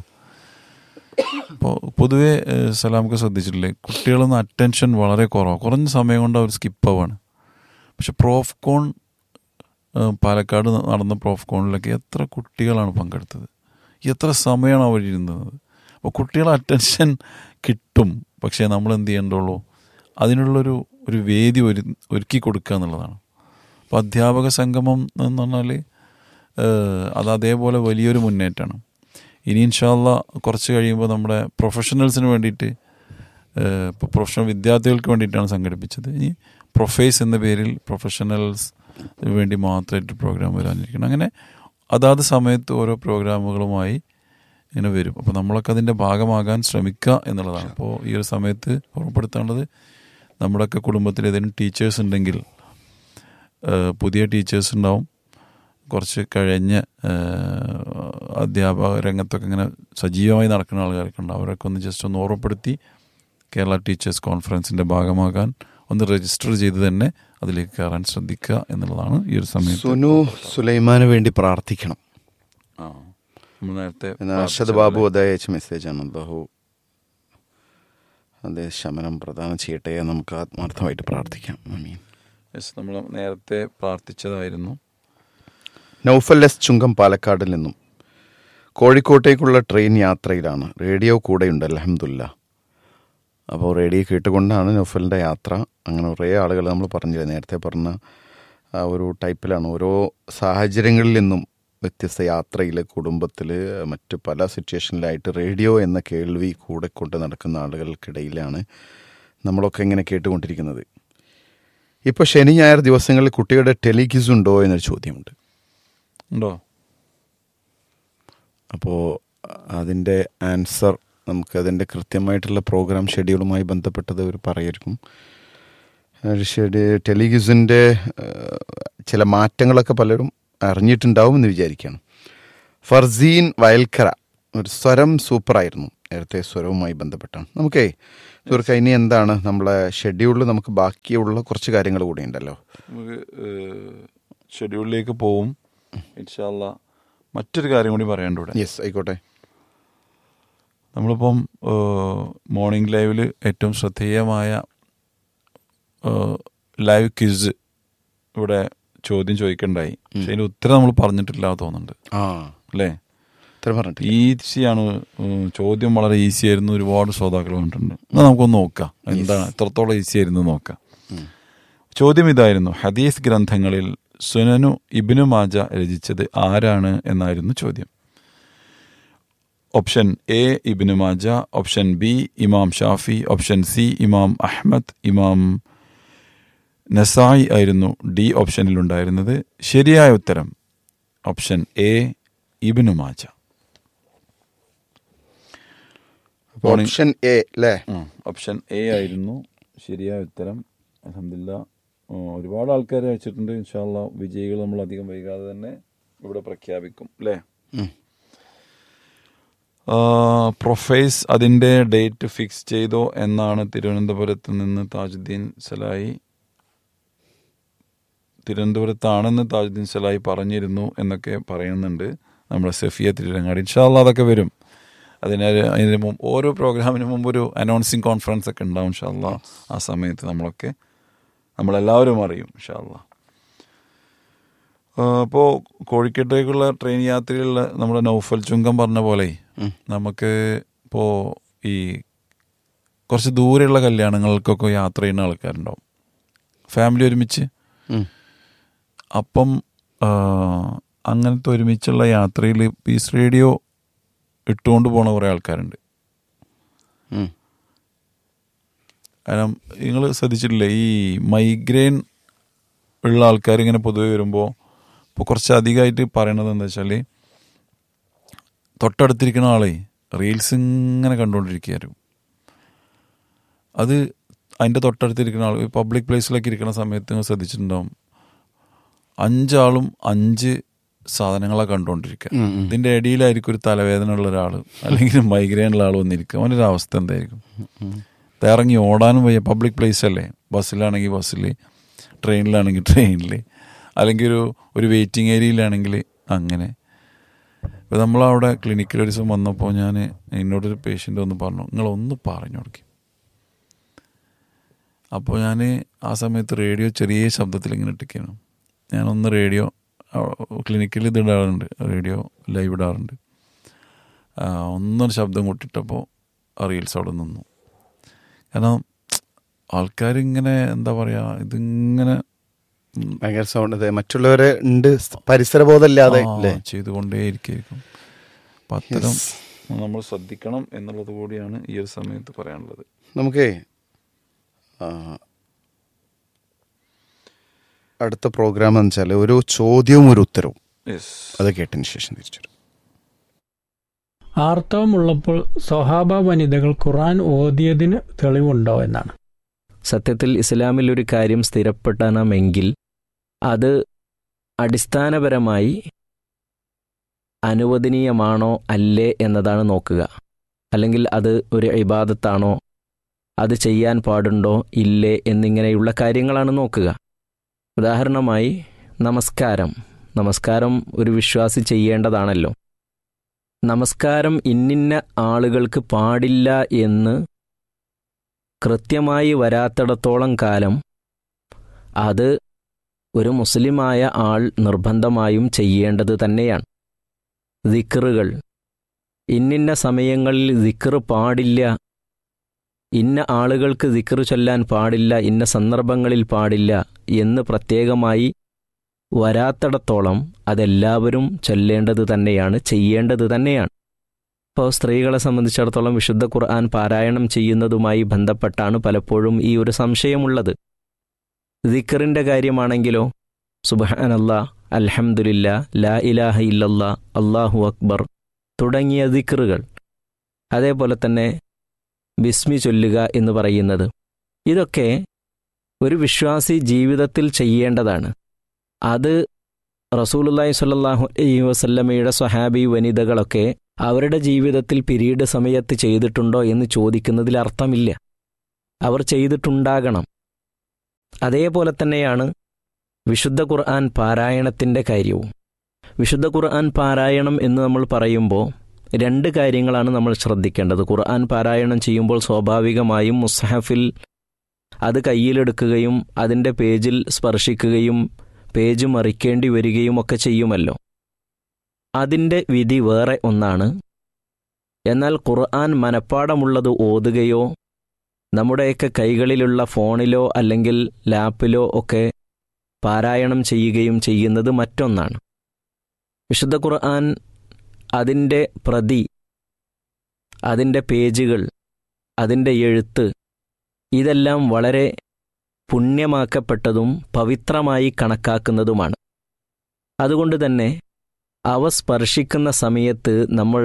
ഇപ്പോൾ പൊതുവേ ഏഹ്, സലാമൊക്കെ ശ്രദ്ധിച്ചിട്ടില്ലേ കുട്ടികളൊന്നും അറ്റൻഷൻ വളരെ കുറവാണ് കുറഞ്ഞ സമയം കൊണ്ട് അവർ സ്കിപ്പ് ആവാണ് പക്ഷെ പ്രോഫ് കോൺ ഏഹ്, പാലക്കാട് നടന്ന പ്രോഫ് കോണിലൊക്കെ എത്ര കുട്ടികളാണ് പങ്കെടുത്തത് എത്ര സമയമാണ് അവർ ഇരുന്നത് അപ്പോൾ കുട്ടികളെ അറ്റൻഷൻ കിട്ടും പക്ഷേ നമ്മൾ എന്ത് ചെയ്യേണ്ടുള്ളൂ അതിനുള്ളൊരു ഒരു വേദി ഒരു ഒരുക്കി കൊടുക്കുക എന്നുള്ളതാണ് അപ്പോൾ അധ്യാപക സംഗമം എന്ന് പറഞ്ഞാൽ ഏഹ്, അത് അതേപോലെ വലിയൊരു മുന്നേറ്റമാണ് ഇനി ഇൻഷാല്ല കുറച്ച് കഴിയുമ്പോൾ നമ്മുടെ പ്രൊഫഷണൽസിന് വേണ്ടിയിട്ട് ഇപ്പോൾ പ്രൊഫഷണൽ വിദ്യാർത്ഥികൾക്ക് വേണ്ടിയിട്ടാണ് സംഘടിപ്പിച്ചത് ഇനി പ്രൊഫേസ് എന്ന പേരിൽ പ്രൊഫഷണൽസ് വേണ്ടി മാത്രമായിട്ട് പ്രോഗ്രാം വരാനിരിക്കണം അങ്ങനെ അതാത് സമയത്ത് ഓരോ പ്രോഗ്രാമുകളുമായി ഇങ്ങനെ വരും അപ്പോൾ നമ്മളൊക്കെ അതിൻ്റെ ഭാഗമാകാൻ ശ്രമിക്കുക എന്നുള്ളതാണ് അപ്പോൾ ഈ ഒരു സമയത്ത് ഓർമ്മപ്പെടുത്താനുള്ളത് നമ്മുടെയൊക്കെ കുടുംബത്തിൽ ഏതെങ്കിലും ടീച്ചേഴ്സ് ഉണ്ടെങ്കിൽ ഏഹ് പുതിയ ടീച്ചേഴ്സ് ഉണ്ടാവും കുറച്ച് കഴിഞ്ഞ് ഏഹ്, അധ്യാപക രംഗത്തൊക്കെ ഇങ്ങനെ സജീവമായി നടക്കുന്ന ആളുകളൊക്കെ ഉണ്ട് അവരൊക്കെ ഒന്ന് ജസ്റ്റ് ഒന്ന് ഓർമ്മപ്പെടുത്തി കേരള ടീച്ചേഴ്സ് കോൺഫറൻസിൻ്റെ ഭാഗമാകാൻ ഒന്ന് രജിസ്റ്റർ ചെയ്ത് തന്നെ അതിലേക്ക് കയറാൻ ശ്രദ്ധിക്കുക എന്നുള്ളതാണ് ഈ ഒരു സമയത്ത് സുനു സുലൈമാന് വേണ്ടി പ്രാർത്ഥിക്കണം ആ നമ്മൾ നേരത്തെ എന്ന് അർഷദ് ബാബു അതേ അയച്ച മെസ്സേജാണ് ബഹു അതേ ശമനം പ്രദാനം ചെയ്യട്ടെ എന്ന് നമുക്ക് ആത്മാർത്ഥമായിട്ട് പ്രാർത്ഥിക്കാം അമീൻ നമ്മൾ നേരത്തെ പ്രാർത്ഥിച്ചതായിരുന്നു നൗഫൽ എസ് ചുങ്കം പാലക്കാടിൽ നിന്നും കോഴിക്കോട്ടേക്കുള്ള ട്രെയിൻ യാത്രയിലാണ് റേഡിയോ കൂടെയുണ്ട് അലഹമുല്ല അപ്പോൾ റേഡിയോ കേട്ടുകൊണ്ടാണ് നൗഫലിൻ്റെ യാത്ര അങ്ങനെ കുറേ ആളുകൾ നമ്മൾ പറഞ്ഞില്ല നേരത്തെ പറഞ്ഞ ആ ഒരു ടൈപ്പിലാണ് ഓരോ സാഹചര്യങ്ങളിൽ നിന്നും വ്യത്യസ്ത യാത്രയിൽ കുടുംബത്തിൽ മറ്റ് പല സിറ്റുവേഷനിലായിട്ട് റേഡിയോ എന്ന കേൾവി കൂടെ കൊണ്ട് നടക്കുന്ന ആളുകൾക്കിടയിലാണ് നമ്മളൊക്കെ ഇങ്ങനെ കേട്ടുകൊണ്ടിരിക്കുന്നത് ഇപ്പോൾ ശനി ഞായർ ദിവസങ്ങളിൽ കുട്ടികളുടെ ടെലിക്യൂസ് ഉണ്ടോ എന്നൊരു ചോദ്യമുണ്ട് ഉണ്ടോ അപ്പോൾ അതിൻ്റെ ആൻസർ നമുക്ക് അതിൻ്റെ കൃത്യമായിട്ടുള്ള പ്രോഗ്രാം ഷെഡ്യൂളുമായി ബന്ധപ്പെട്ടത് അവർ പറയായിരിക്കും ഷെഡ്യൂ ടെലിവിഷൻ്റെ ചില മാറ്റങ്ങളൊക്കെ പലരും അറിഞ്ഞിട്ടുണ്ടാവും എന്ന് വിചാരിക്കുകയാണ് ഫർസീൻ വയൽക്കര ഒരു സ്വരം സൂപ്പറായിരുന്നു നേരത്തെ സ്വരവുമായി ബന്ധപ്പെട്ടാണ് നമുക്കേ സുഹൃത്ത് ഇനി എന്താണ് നമ്മളെ ഷെഡ്യൂളിൽ നമുക്ക് ബാക്കിയുള്ള കുറച്ച് കാര്യങ്ങൾ കൂടി ഉണ്ടല്ലോ നമുക്ക് ഷെഡ്യൂളിലേക്ക് പോവും ഇൻഷാല്ല മറ്റൊരു കാര്യം കൂടി പറയാണ്ട് ഇവിടെ യെസ് ആയിക്കോട്ടെ നമ്മളിപ്പം മോർണിംഗ് ലൈവിൽ ഏറ്റവും ശ്രദ്ധേയമായ ഏഹ്, ലൈവ് ക്വിസ് ഇവിടെ ചോദ്യം ചോദിക്കണ്ടായി പക്ഷെ അതിന് ഉത്തരം നമ്മൾ പറഞ്ഞിട്ടില്ല എന്ന് തോന്നുന്നുണ്ട് ആ അല്ലേ ഇത്ര പറഞ്ഞിട്ടില്ല ഈസിയാണ് ഉം, ചോദ്യം വളരെ ഈസി ആയിരുന്നു ഒരുപാട് ശ്രോതാക്കൾ കണ്ടിട്ടുണ്ട് എന്നാൽ നമുക്കൊന്ന് നോക്കാം എന്താണ് എത്രത്തോളം ഈസി ആയിരുന്നു എന്ന് നോക്കാം ഉം. ചോദ്യം ഇതായിരുന്നു ഹദീസ് ഗ്രന്ഥങ്ങളിൽ സുനനു ഇബിനു മാജ രചിച്ചത് ആരാണ് എന്നായിരുന്നു ചോദ്യം option A Ibnu Maja option B Imam Shafi option C Imam Ahmad Imam Nasai ആയിരുന്നു ഡി ഓപ്ഷനിൽ ഉണ്ടായിരുന്നത് ശരിയായ ഉത്തരം option A Ibnu Maja option A അല്ലേ ഉം. ഓപ്ഷൻ എ ആയിരുന്നു ശരിയായ ഉത്തരം അലഹമില്ല ഒരുപാട് ആൾക്കാർ അയച്ചിട്ടുണ്ട് ഇൻഷാല്ല വിജയികൾ നമ്മൾ അധികം വൈകാതെ തന്നെ ഇവിടെ പ്രഖ്യാപിക്കും അല്ലേ ഉം. പ്രൊഫൈസ് അതിൻ്റെ ഡേറ്റ് ഫിക്സ് ചെയ്തോ എന്നാണ് തിരുവനന്തപുരത്ത് നിന്ന് താജുദ്ദീൻ സലായി തിരുവനന്തപുരത്താണെന്ന് താജുദ്ദീൻ സലായി പറഞ്ഞിരുന്നു എന്നൊക്കെ പറയുന്നുണ്ട് നമ്മുടെ സഫിയ തിരുരങ്ങാടി ഇൻഷാല്ല അതൊക്കെ വരും അതിന് അതിന് മുമ്പ് ഓരോ പ്രോഗ്രാമിന് മുമ്പ് ഒരു അനൗൺസിങ് കോൺഫറൻസ് ഒക്കെ ഉണ്ടാവും ഇൻഷാല്ല ആ സമയത്ത് നമ്മളൊക്കെ നമ്മളെല്ലാവരും അറിയും ഇൻഷാല്ല അപ്പോൾ കോഴിക്കോട്ടേക്കുള്ള ട്രെയിൻ യാത്രയിലുള്ള നമ്മുടെ നൗഫൽ ചുങ്കം പറഞ്ഞ പോലെ ഉം. നമുക്ക് ഇപ്പോൾ ഈ കുറച്ച് ദൂരെയുള്ള കല്യാണങ്ങൾക്കൊക്കെ യാത്ര ചെയ്യുന്ന ആൾക്കാരുണ്ടാവും ഫാമിലി ഒരുമിച്ച് ഉം. അപ്പം ആ, അങ്ങനത്തെ ഒരുമിച്ചുള്ള യാത്രയിൽ പീസ് റേഡിയോ ഇട്ടുകൊണ്ട് പോണ കുറേ ആൾക്കാരുണ്ട് ഉം. കാരണം നിങ്ങൾ ശ്രദ്ധിച്ചിട്ടില്ലേ ഈ മൈഗ്രെയിൻ ഉള്ള ആൾക്കാർ ഇങ്ങനെ പൊതുവെ വരുമ്പോൾ ഇപ്പോൾ കുറച്ച് അധികമായിട്ട് പറയണത് എന്താ വെച്ചാൽ തൊട്ടടുത്തിരിക്കുന്ന ആളെ റീൽസ് ഇങ്ങനെ കണ്ടുകൊണ്ടിരിക്കുകയായിരുന്നു അത് അതിൻ്റെ തൊട്ടടുത്തിരിക്കുന്ന ആൾ പബ്ലിക് പ്ലേസിലൊക്കെ ഇരിക്കുന്ന സമയത്ത് നിങ്ങൾ ശ്രദ്ധിച്ചിട്ടുണ്ടാവും അഞ്ചാളും അഞ്ച് സാധനങ്ങളെ കണ്ടുകൊണ്ടിരിക്കുക ഉം, ഉം. ഇതിൻ്റെ ഇടയിലായിരിക്കും ഒരു തലവേദന ഉള്ള ഒരാൾ അല്ലെങ്കിൽ മൈഗ്രെയിൻ ഉള്ള ആൾ വന്നിരിക്കുക അവനൊരു അവസ്ഥ എന്തായിരിക്കും ഇത് ഇറങ്ങി ഓടാനും വയ്യ പബ്ലിക് പ്ലേസ് അല്ലേ ബസ്സിലാണെങ്കിൽ ബസ്സിൽ ട്രെയിനിലാണെങ്കിൽ ട്രെയിനിൽ അല്ലെങ്കിൽ ഒരു ഒരു വെയിറ്റിംഗ് ഏരിയയിലാണെങ്കിൽ അങ്ങനെ ഇപ്പോൾ നമ്മളവിടെ ക്ലിനിക്കിൽ ഒരു ദിവസം വന്നപ്പോൾ ഞാൻ എന്നോടൊരു പേഷ്യൻ്റ് ഒന്ന് പറഞ്ഞു നിങ്ങളൊന്ന് പറഞ്ഞു കൊടുക്കി അപ്പോൾ ഞാൻ ആ സമയത്ത് റേഡിയോ ചെറിയ ശബ്ദത്തിൽ ഇങ്ങനെ ഇട്ടിരിക്കുന്നു ഞാനൊന്ന് റേഡിയോ ക്ലിനിക്കിൽ ഇത് ഇടാറുണ്ട് റേഡിയോ ലൈവ് ഇടാറുണ്ട് ആ, ഒന്നൊരു ശബ്ദം കൂട്ടിയിട്ടപ്പോൾ ആ റീൽസ് അവിടെ നിന്നു കാരണം ആൾക്കാരിങ്ങനെ എന്താ പറയുക ഇതിങ്ങനെ ഉം, ഭയങ്കര സൗണ്ട് അതെ മറ്റുള്ളവരെ ഉണ്ട് പരിസരബോധമില്ലാതെ ആ, അല്ലേ ചെയ്തുകൊണ്ടേ ഇരിക്കും അപ്പം അത്തരം Yes. നമ്മൾ ശ്രദ്ധിക്കണം എന്നുള്ളത് കൂടിയാണ് ഈ ഒരു സമയത്ത് പറയാനുള്ളത് നമുക്കേ ആ, അടുത്ത പ്രോഗ്രാം എന്ന് വെച്ചാൽ ഒരു ചോദ്യവും ഒരു ഉത്തരവും യെസ് അത് കേട്ടതിന് ശേഷം തിരിച്ചു വരും ആർത്തവമുള്ളപ്പോൾ സ്വഹാബ വനിതകൾ ഖുറാൻ ഓതിയതിന് തെളിവുണ്ടോ എന്നാണ് സത്യത്തിൽ ഇസ്ലാമിൽ ഒരു കാര്യം സ്ഥിരപ്പെടണമെങ്കിൽ അത് അടിസ്ഥാനപരമായി അനുവദനീയമാണോ അല്ലേ എന്നതാണ് നോക്കുക അല്ലെങ്കിൽ അത് ഒരു ഇബാദത്താണോ അത് ചെയ്യാൻ പാടുണ്ടോ ഇല്ലേ എന്നിങ്ങനെയുള്ള കാര്യങ്ങളാണ് നോക്കുക ഉദാഹരണമായി നമസ്കാരം നമസ്കാരം ഒരു വിശ്വാസി ചെയ്യേണ്ടതാണല്ലോ നമസ്കാരം ഇന്നിന്ന ആളുകൾക്ക് പാടില്ല എന്ന് കൃത്യമായി വരാത്തിടത്തോളം കാലം അത് ഒരു മുസ്ലിമായ ആൾ നിർബന്ധമായും ചെയ്യേണ്ടത് തന്നെയാണ് ദിക്റുകൾ ഇന്നിന്ന സമയങ്ങളിൽ ദിക്റ് പാടില്ല ഇന്ന ആളുകൾക്ക് ദിക്റ് ചൊല്ലാൻ പാടില്ല ഇന്ന സന്ദർഭങ്ങളിൽ പാടില്ല എന്ന് പ്രത്യേകമായി വരാത്തിടത്തോളം അതെല്ലാവരും ചൊല്ലേണ്ടത് തന്നെയാണ് ചെയ്യേണ്ടത് തന്നെയാണ് ഇപ്പോൾ സ്ത്രീകളെ സംബന്ധിച്ചിടത്തോളം വിശുദ്ധ ഖുർആൻ പാരായണം ചെയ്യുന്നതുമായി ബന്ധപ്പെട്ടാണ് പലപ്പോഴും ഈ ഒരു സംശയമുള്ളത് ദിക്കറിൻ്റെ കാര്യമാണെങ്കിലോ സുബഹാനല്ലാ അൽഹംദുലില്ല ലാ ഇലാഹ ഇല്ലല്ലാ അള്ളാഹു അക്ബർ തുടങ്ങിയ ദിക്കറുകൾ അതേപോലെ തന്നെ ബിസ്മി ചൊല്ലുക എന്ന് പറയുന്നത് ഇതൊക്കെ ഒരു വിശ്വാസി ജീവിതത്തിൽ ചെയ്യേണ്ടതാണ് അത് റസൂലുല്ലാഹി സ്വല്ലല്ലാഹു അലൈഹി വസല്ലമയുടെ സ്വഹാബി വനിതകളൊക്കെ അവരുടെ ജീവിതത്തിൽ പിരീഡ് സമയത്ത് ചെയ്തിട്ടുണ്ടോ എന്ന് ചോദിക്കുന്നതിൽ അർത്ഥമില്ല അവർ ചെയ്തിട്ടുണ്ടാകണം അതേപോലെ തന്നെയാണ് വിശുദ്ധ ഖുർആൻ പാരായണത്തിൻ്റെ കാര്യവും വിശുദ്ധ ഖുർആൻ പാരായണം എന്ന് നമ്മൾ പറയുമ്പോൾ രണ്ട് കാര്യങ്ങളാണ് നമ്മൾ ശ്രദ്ധിക്കേണ്ടത് ഖുർആൻ പാരായണം ചെയ്യുമ്പോൾ സ്വാഭാവികമായും മുസ്ഹഫിൽ അത് കയ്യിലെടുക്കുകയും അതിൻ്റെ പേജിൽ സ്പർശിക്കുകയും പേജ് മറിക്കേണ്ടി വരികയും ഒക്കെ ചെയ്യുമല്ലോ അതിൻ്റെ വിധി വേറെ ഒന്നാണ് എന്നാൽ ഖുർആൻ മനപ്പാടമുള്ളത് ഓതുകയോ നമ്മുടെയൊക്കെ കൈകളിലുള്ള ഫോണിലോ അല്ലെങ്കിൽ ലാപ്പിലോ ഒക്കെ പാരായണം ചെയ്യുകയും ചെയ്യുന്നത് മറ്റൊന്നാണ് വിശുദ്ധ ഖുർആൻ അതിൻ്റെ പ്രതി അതിൻ്റെ പേജുകൾ അതിൻ്റെ എഴുത്ത് ഇതെല്ലാം വളരെ പുണ്യമാക്കപ്പെട്ടതും പവിത്രമായി കണക്കാക്കുന്നതുമാണ് അതുകൊണ്ട് തന്നെ അവ സ്പർശിക്കുന്ന സമയത്ത് നമ്മൾ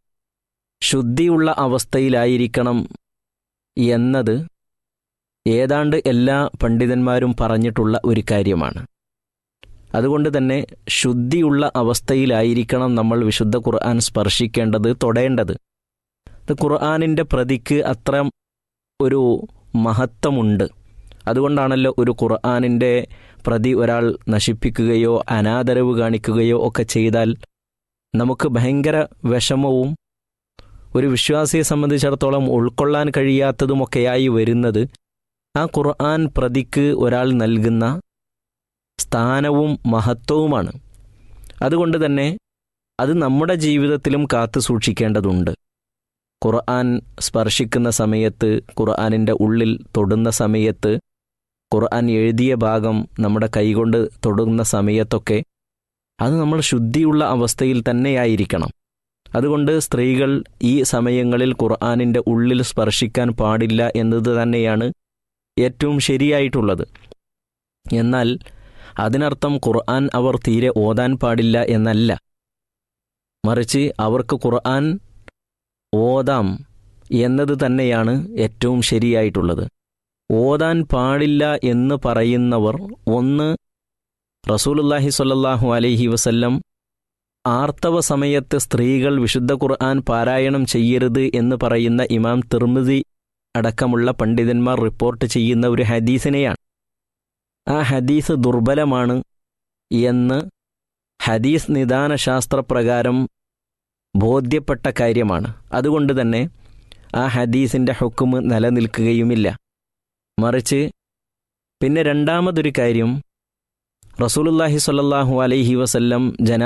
ശുദ്ധിയുള്ള അവസ്ഥയിലായിരിക്കണം എന്നത് ഏതാണ്ട് എല്ലാ പണ്ഡിതന്മാരും പറഞ്ഞിട്ടുള്ള ഒരു കാര്യമാണ് അതുകൊണ്ട് തന്നെ ശുദ്ധിയുള്ള അവസ്ഥയിലായിരിക്കണം നമ്മൾ വിശുദ്ധ ഖുർആൻ സ്പർശിക്കേണ്ടത് തൊടേണ്ടത് ഇത് ഖുർആാനിൻ്റെ പ്രതിക്ക് അത്ര ഒരു മഹത്വമുണ്ട് അതുകൊണ്ടാണല്ലോ ഒരു ഖുർആാനിൻ്റെ പ്രതി ഒരാൾ നശിപ്പിക്കുകയോ അനാദരവ് കാണിക്കുകയോ ഒക്കെ ചെയ്താൽ നമുക്ക് ഭയങ്കര വിഷമവും ഒരു വിശ്വാസിയെ സംബന്ധിച്ചിടത്തോളം ഉൾക്കൊള്ളാൻ കഴിയാത്തതുമൊക്കെയായി വരുന്നത് ആ ഖുർആൻ പ്രതിക്ക് ഒരാൾ നൽകുന്ന സ്ഥാനവും മഹത്വവുമാണ് അതുകൊണ്ട് തന്നെ അത് നമ്മുടെ ജീവിതത്തിലും കാത്തു സൂക്ഷിക്കേണ്ടതുണ്ട് ഖുർആൻ സ്പർശിക്കുന്ന സമയത്ത് ഖുർആനിൻ്റെ ഉള്ളിൽ തൊടുന്ന സമയത്ത് ഖുർആൻ എഴുതിയ ഭാഗം നമ്മുടെ കൈകൊണ്ട് തൊടുന്ന സമയത്തൊക്കെ അത് നമ്മൾ ശുദ്ധിയുള്ള അവസ്ഥയിൽ തന്നെയായിരിക്കണം അതുകൊണ്ട് സ്ത്രീകൾ ഈ സമയങ്ങളിൽ ഖുർആാനിൻ്റെ ഉള്ളിൽ സ്പർശിക്കാൻ പാടില്ല എന്നത് തന്നെയാണ് ഏറ്റവും ശരിയായിട്ടുള്ളത് എന്നാൽ അതിനർത്ഥം ഖുർആൻ അവർ തീരെ ഓതാൻ പാടില്ല എന്നല്ല മറിച്ച് അവർക്ക് ഖുർആൻ ഓതാം എന്നത് തന്നെയാണ് ഏറ്റവും ശരിയായിട്ടുള്ളത് ഓതാൻ പാടില്ല എന്ന് പറയുന്നവർ ഒന്ന് റസൂലുല്ലാഹി സ്വല്ലല്ലാഹു അലൈഹി വസല്ലം ആർത്തവ സമയത്ത് സ്ത്രീകൾ വിശുദ്ധ ഖുർആൻ പാരായണം ചെയ്യരുത് എന്ന് പറയുന്ന ഇമാം തിർമിതി അടക്കമുള്ള പണ്ഡിതന്മാർ റിപ്പോർട്ട് ചെയ്യുന്ന ഒരു ഹദീസിനെയാണ് ആ ഹദീസ് ദുർബലമാണ് എന്ന് ഹദീസ് നിദാനശാസ്ത്രപ്രകാരം ബോധ്യപ്പെട്ട കാര്യമാണ് അതുകൊണ്ട് തന്നെ ആ ഹദീസിൻ്റെ ഹുക്കുമ് നിലനിൽക്കുകയുമില്ല മറിച്ച് പിന്നെ രണ്ടാമതൊരു കാര്യം റസൂലുല്ലാഹി സ്വല്ലല്ലാഹു അലൈഹി വസല്ലം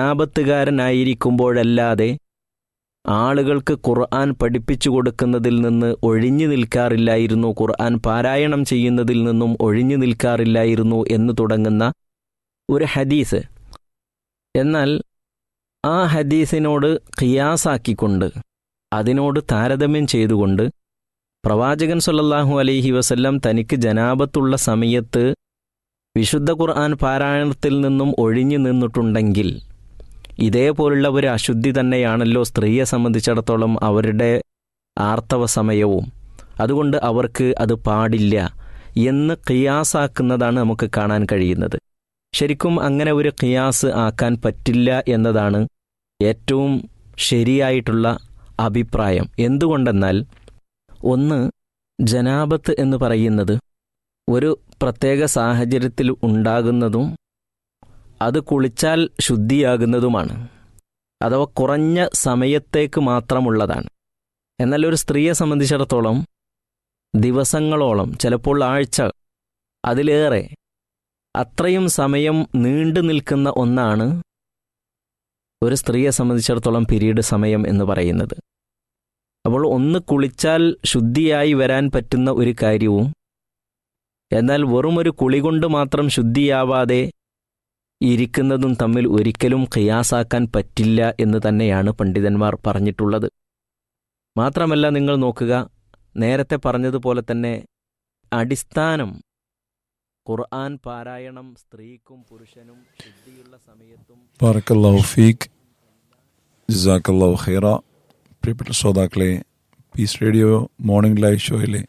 ജനാപത്തുകാരനായിരിക്കുമ്പോഴല്ലാതെ ആളുകൾക്ക് ഖുർആൻ പഠിപ്പിച്ചു കൊടുക്കുന്നതിൽ നിന്ന് ഒഴിഞ്ഞു നിൽക്കാറില്ലായിരുന്നു ഖുർആൻ പാരായണം ചെയ്യുന്നതിൽ നിന്നും ഒഴിഞ്ഞു നിൽക്കാറില്ലായിരുന്നു എന്ന് തുടങ്ങുന്ന ഒരു ഹദീസ് എന്നാൽ ആ ഹദീസിനോട് ഖിയാസാക്കിക്കൊണ്ട് അതിനോട് താരതമ്യം ചെയ്തുകൊണ്ട് പ്രവാചകൻ സല്ലല്ലാഹു അലൈഹി വസല്ലം തനിക്ക് ജനാപത്തുള്ള സമയത്ത് വിശുദ്ധ ഖുർആൻ പാരായണത്തിൽ നിന്നും ഒഴിഞ്ഞു നിന്നിട്ടുണ്ടെങ്കിൽ ഇതേപോലുള്ള ഒരു അശുദ്ധി തന്നെയാണല്ലോ സ്ത്രീയെ സംബന്ധിച്ചിടത്തോളം അവരുടെ ആർത്തവ സമയവും അതുകൊണ്ട് അവർക്ക് അത് പാടില്ല എന്ന് ഖിയാസാക്കുന്നതാണ് നമുക്ക് കാണാൻ കഴിയുന്നത് ശരിക്കും അങ്ങനെ ഒരു ഖിയാസ് ആക്കാൻ പറ്റില്ല എന്നതാണ് ഏറ്റവും ശരിയായിട്ടുള്ള അഭിപ്രായം എന്തുകൊണ്ടെന്നാൽ ഒന്ന് ജനാപത്ത് എന്ന് പറയുന്നത് ഒരു പ്രത്യേക സാഹചര്യത്തിൽ ഉണ്ടാകുന്നതും അത് കുളിച്ചാൽ ശുദ്ധിയാകുന്നതുമാണ് അഥവാ കുറഞ്ഞ സമയത്തേക്ക് മാത്രമുള്ളതാണ് എന്നാൽ ഒരു സ്ത്രീയെ സംബന്ധിച്ചിടത്തോളം ദിവസങ്ങളോളം ചിലപ്പോൾ ആഴ്ച അതിലേറെ അത്രയും സമയം നീണ്ടു നിൽക്കുന്ന ഒന്നാണ് ഒരു സ്ത്രീയെ സംബന്ധിച്ചിടത്തോളം പിരീഡ് സമയം എന്ന് പറയുന്നത് അപ്പോൾ ഒന്ന് കുളിച്ചാൽ ശുദ്ധിയായി വരാൻ പറ്റുന്ന ഒരു കാര്യവും എന്നാൽ വെറും ഒരു കുളി കൊണ്ട് മാത്രം ശുദ്ധിയാവാതെ ഇരിക്കുന്നതും തമ്മിൽ ഒരിക്കലും ഖിയാസാക്കാൻ പറ്റില്ല എന്ന് തന്നെയാണ് പണ്ഡിതന്മാർ പറഞ്ഞിട്ടുള്ളത് മാത്രമല്ല നിങ്ങൾ നോക്കുക നേരത്തെ പറഞ്ഞതുപോലെ തന്നെ അടിസ്ഥാനം ഖുർആൻ പാരായണം സ്ത്രീക്കും പുരുഷനും ശുദ്ധിയുള്ള സമയത്തും ബാറക്കല്ലാഹു ഫീഖ് ജസാക്കല്ലാഹു ഖൈറ പ്രിയപ്പെട്ട ശ്രോതാക്കളെ പീസ് റേഡിയോ മോർണിംഗ് ലൈവ് ഷോയിലെ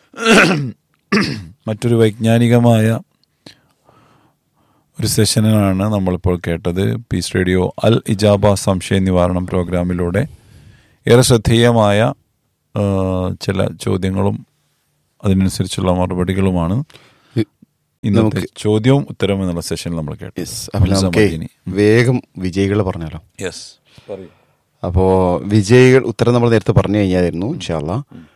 മറ്റൊരു വൈജ്ഞാനികമായ ഒരു സെഷനാണ് നമ്മളിപ്പോൾ കേട്ടത് പീസ് റേഡിയോ അൽ ഇജാബ സംശയ നിവാരണം പ്രോഗ്രാമിലൂടെ ഏറെ ശ്രദ്ധേയമായ ആ, ചില ചോദ്യങ്ങളും അതിനനുസരിച്ചുള്ള മറുപടികളുമാണ് ഇന്നത്തെ നമുക്ക് ചോദ്യവും ഉത്തരവും എന്നുള്ള സെഷനിൽ നമ്മൾ കേട്ടു യെസ് അപ്പോൾ നമുക്ക് വേഗം വിജയികൾ പറഞ്ഞാലോ യെസ് പറയൂ അപ്പോൾ വിജയികൾ ഉത്തരം നമ്മൾ നേരത്തെ പറഞ്ഞു കഴിഞ്ഞായിരുന്നു ഇൻഷാല്ല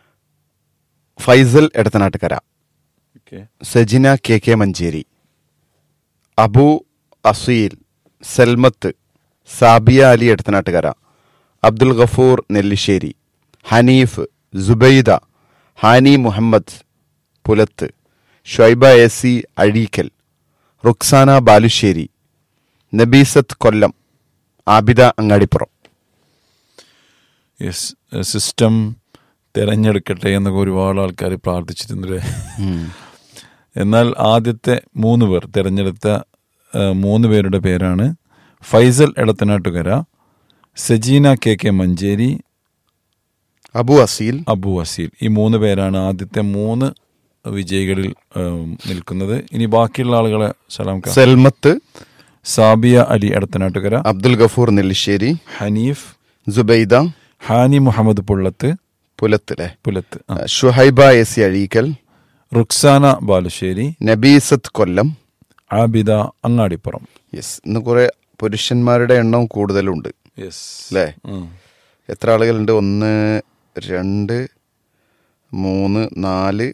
Faisal Edathanattukara okay Sajina K K Manjeri Abu Aseel Salmath Sabiya Ali Edathanattukara Abdul Gafoor Nellissery Haneef Zubaida Hani Muhammad Pulath Shoiba A C Azhikkal Ruksana Balussery Nabeesath Kollam Abida Angadipuram yes system തിരഞ്ഞെടുക്കട്ടെ എന്നൊക്കെ ഒരുപാട് ആൾക്കാർ പ്രാർത്ഥിച്ചിട്ടുണ്ട് എന്നാൽ ആദ്യത്തെ മൂന്ന് പേർ തിരഞ്ഞെടുത്ത ആ, മൂന്ന് പേരുടെ പേരാണ് ഫൈസൽ എടത്തനാട്ടുകര സജീന കെ കെ മഞ്ചേരി അബു അസീൽ അബു വസീൽ ഈ മൂന്ന് പേരാണ് ആദ്യത്തെ മൂന്ന് വിജയികളിൽ ആ, നിൽക്കുന്നത് ഇനി ബാക്കിയുള്ള ആളുകളെ സലാം ക. സൽമത്ത് സാബിയ അലി എടത്തനാട്ടുകര അബ്ദുൽ ഗഫൂർ നെല്ലിശ്ശേരി ഹനീഫ് ജുബൈദ ഹാനി മുഹമ്മദ് പുള്ളത്ത് പുലത്ത് അല്ലേ പുലത്ത് ആ. Shuhaiba A C Azhikkal Ruksana Balussery Nabeesath Kollam Abida Angadipuram yes ഇന്ന് കുറെ പുരുഷന്മാരുടെ എണ്ണം കൂടുതലുണ്ട് യെസ് അല്ലേ എത്ര ആളുകളുണ്ട് ഒന്ന് രണ്ട് മൂന്ന് നാല്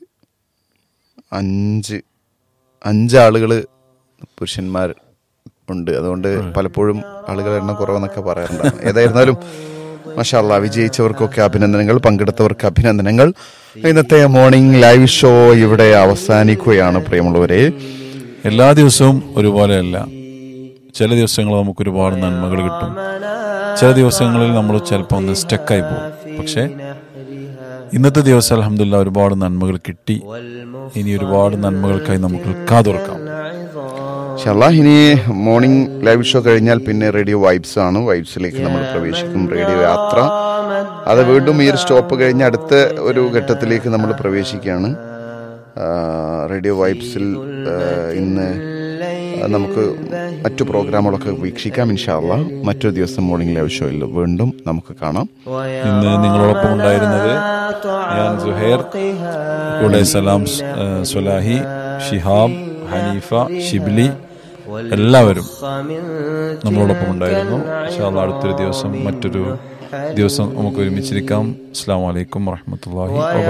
അഞ്ച് അഞ്ച് ആളുകൾ പുരുഷന്മാർ ഉണ്ട് അതുകൊണ്ട് പലപ്പോഴും ആളുകളുടെ എണ്ണം കുറവെന്നൊക്കെ പറയാറുണ്ട് ഏതായിരുന്നാലും മഷാല്ല വിജയിച്ചവർക്കൊക്കെ അഭിനന്ദനങ്ങൾ പങ്കെടുത്തവർക്ക് അഭിനന്ദനങ്ങൾ ഇന്നത്തെ മോർണിംഗ് ലൈവ് ഷോ ഇവിടെ അവസാനിക്കുകയാണ് പ്രിയമുള്ളവരെ എല്ലാ ദിവസവും ഒരുപോലെയല്ല ചില ദിവസങ്ങൾ നമുക്ക് ഒരുപാട് നന്മകൾ കിട്ടും ചില ദിവസങ്ങളിൽ നമ്മൾ ചിലപ്പോൾ ഒന്ന് സ്റ്റക്കായി പോകും പക്ഷേ ഇന്നത്തെ ദിവസം അലഹമില്ല ഒരുപാട് നന്മകൾ കിട്ടി ഇനി ഒരുപാട് നന്മകൾക്കായി നമുക്ക് കാതുറക്കാം ഇൻഷാല്ലാ ഇനി മോർണിംഗ് ലൈവ് ഷോ കഴിഞ്ഞാൽ പിന്നെ റേഡിയോ വൈബ്സ് ആണ് വൈബ്സിലേക്ക് നമ്മൾ പ്രവേശിക്കും റേഡിയോ യാത്ര അത് വീണ്ടും ഈ ഒരു സ്റ്റോപ്പ് കഴിഞ്ഞ് അടുത്ത ഒരു ഘട്ടത്തിലേക്ക് നമ്മൾ പ്രവേശിക്കുകയാണ് ആ, റേഡിയോ വൈബ്സിൽ ആ, ഇന്ന് നമുക്ക് മറ്റു പ്രോഗ്രാമുകളൊക്കെ വീക്ഷിക്കാം ഇൻഷാല്ല മറ്റൊരു ദിവസം മോർണിംഗ് ലൈവ് ഷോയിൽ വീണ്ടും നമുക്ക് കാണാം ഇന്ന് നിങ്ങളോടൊപ്പം ഉണ്ടായിരുന്നത് ഞാൻ സുഹേർ കൂടെ സലാം ആ, സ്വലാഹി ഷിഹാബ് ഹനീഫ ഷിബ്ലി എല്ലാവരും നമ്മളോടൊപ്പം ഉണ്ടായിരുന്നു ഇൻഷാ അല്ലാ അടുത്തൊരു ദിവസം മറ്റൊരു ദിവസം നമുക്ക് ഒരുമിച്ചിരിക്കാം അസ്സാം വലൈക്കും വാഹമത്തല്ലാഹി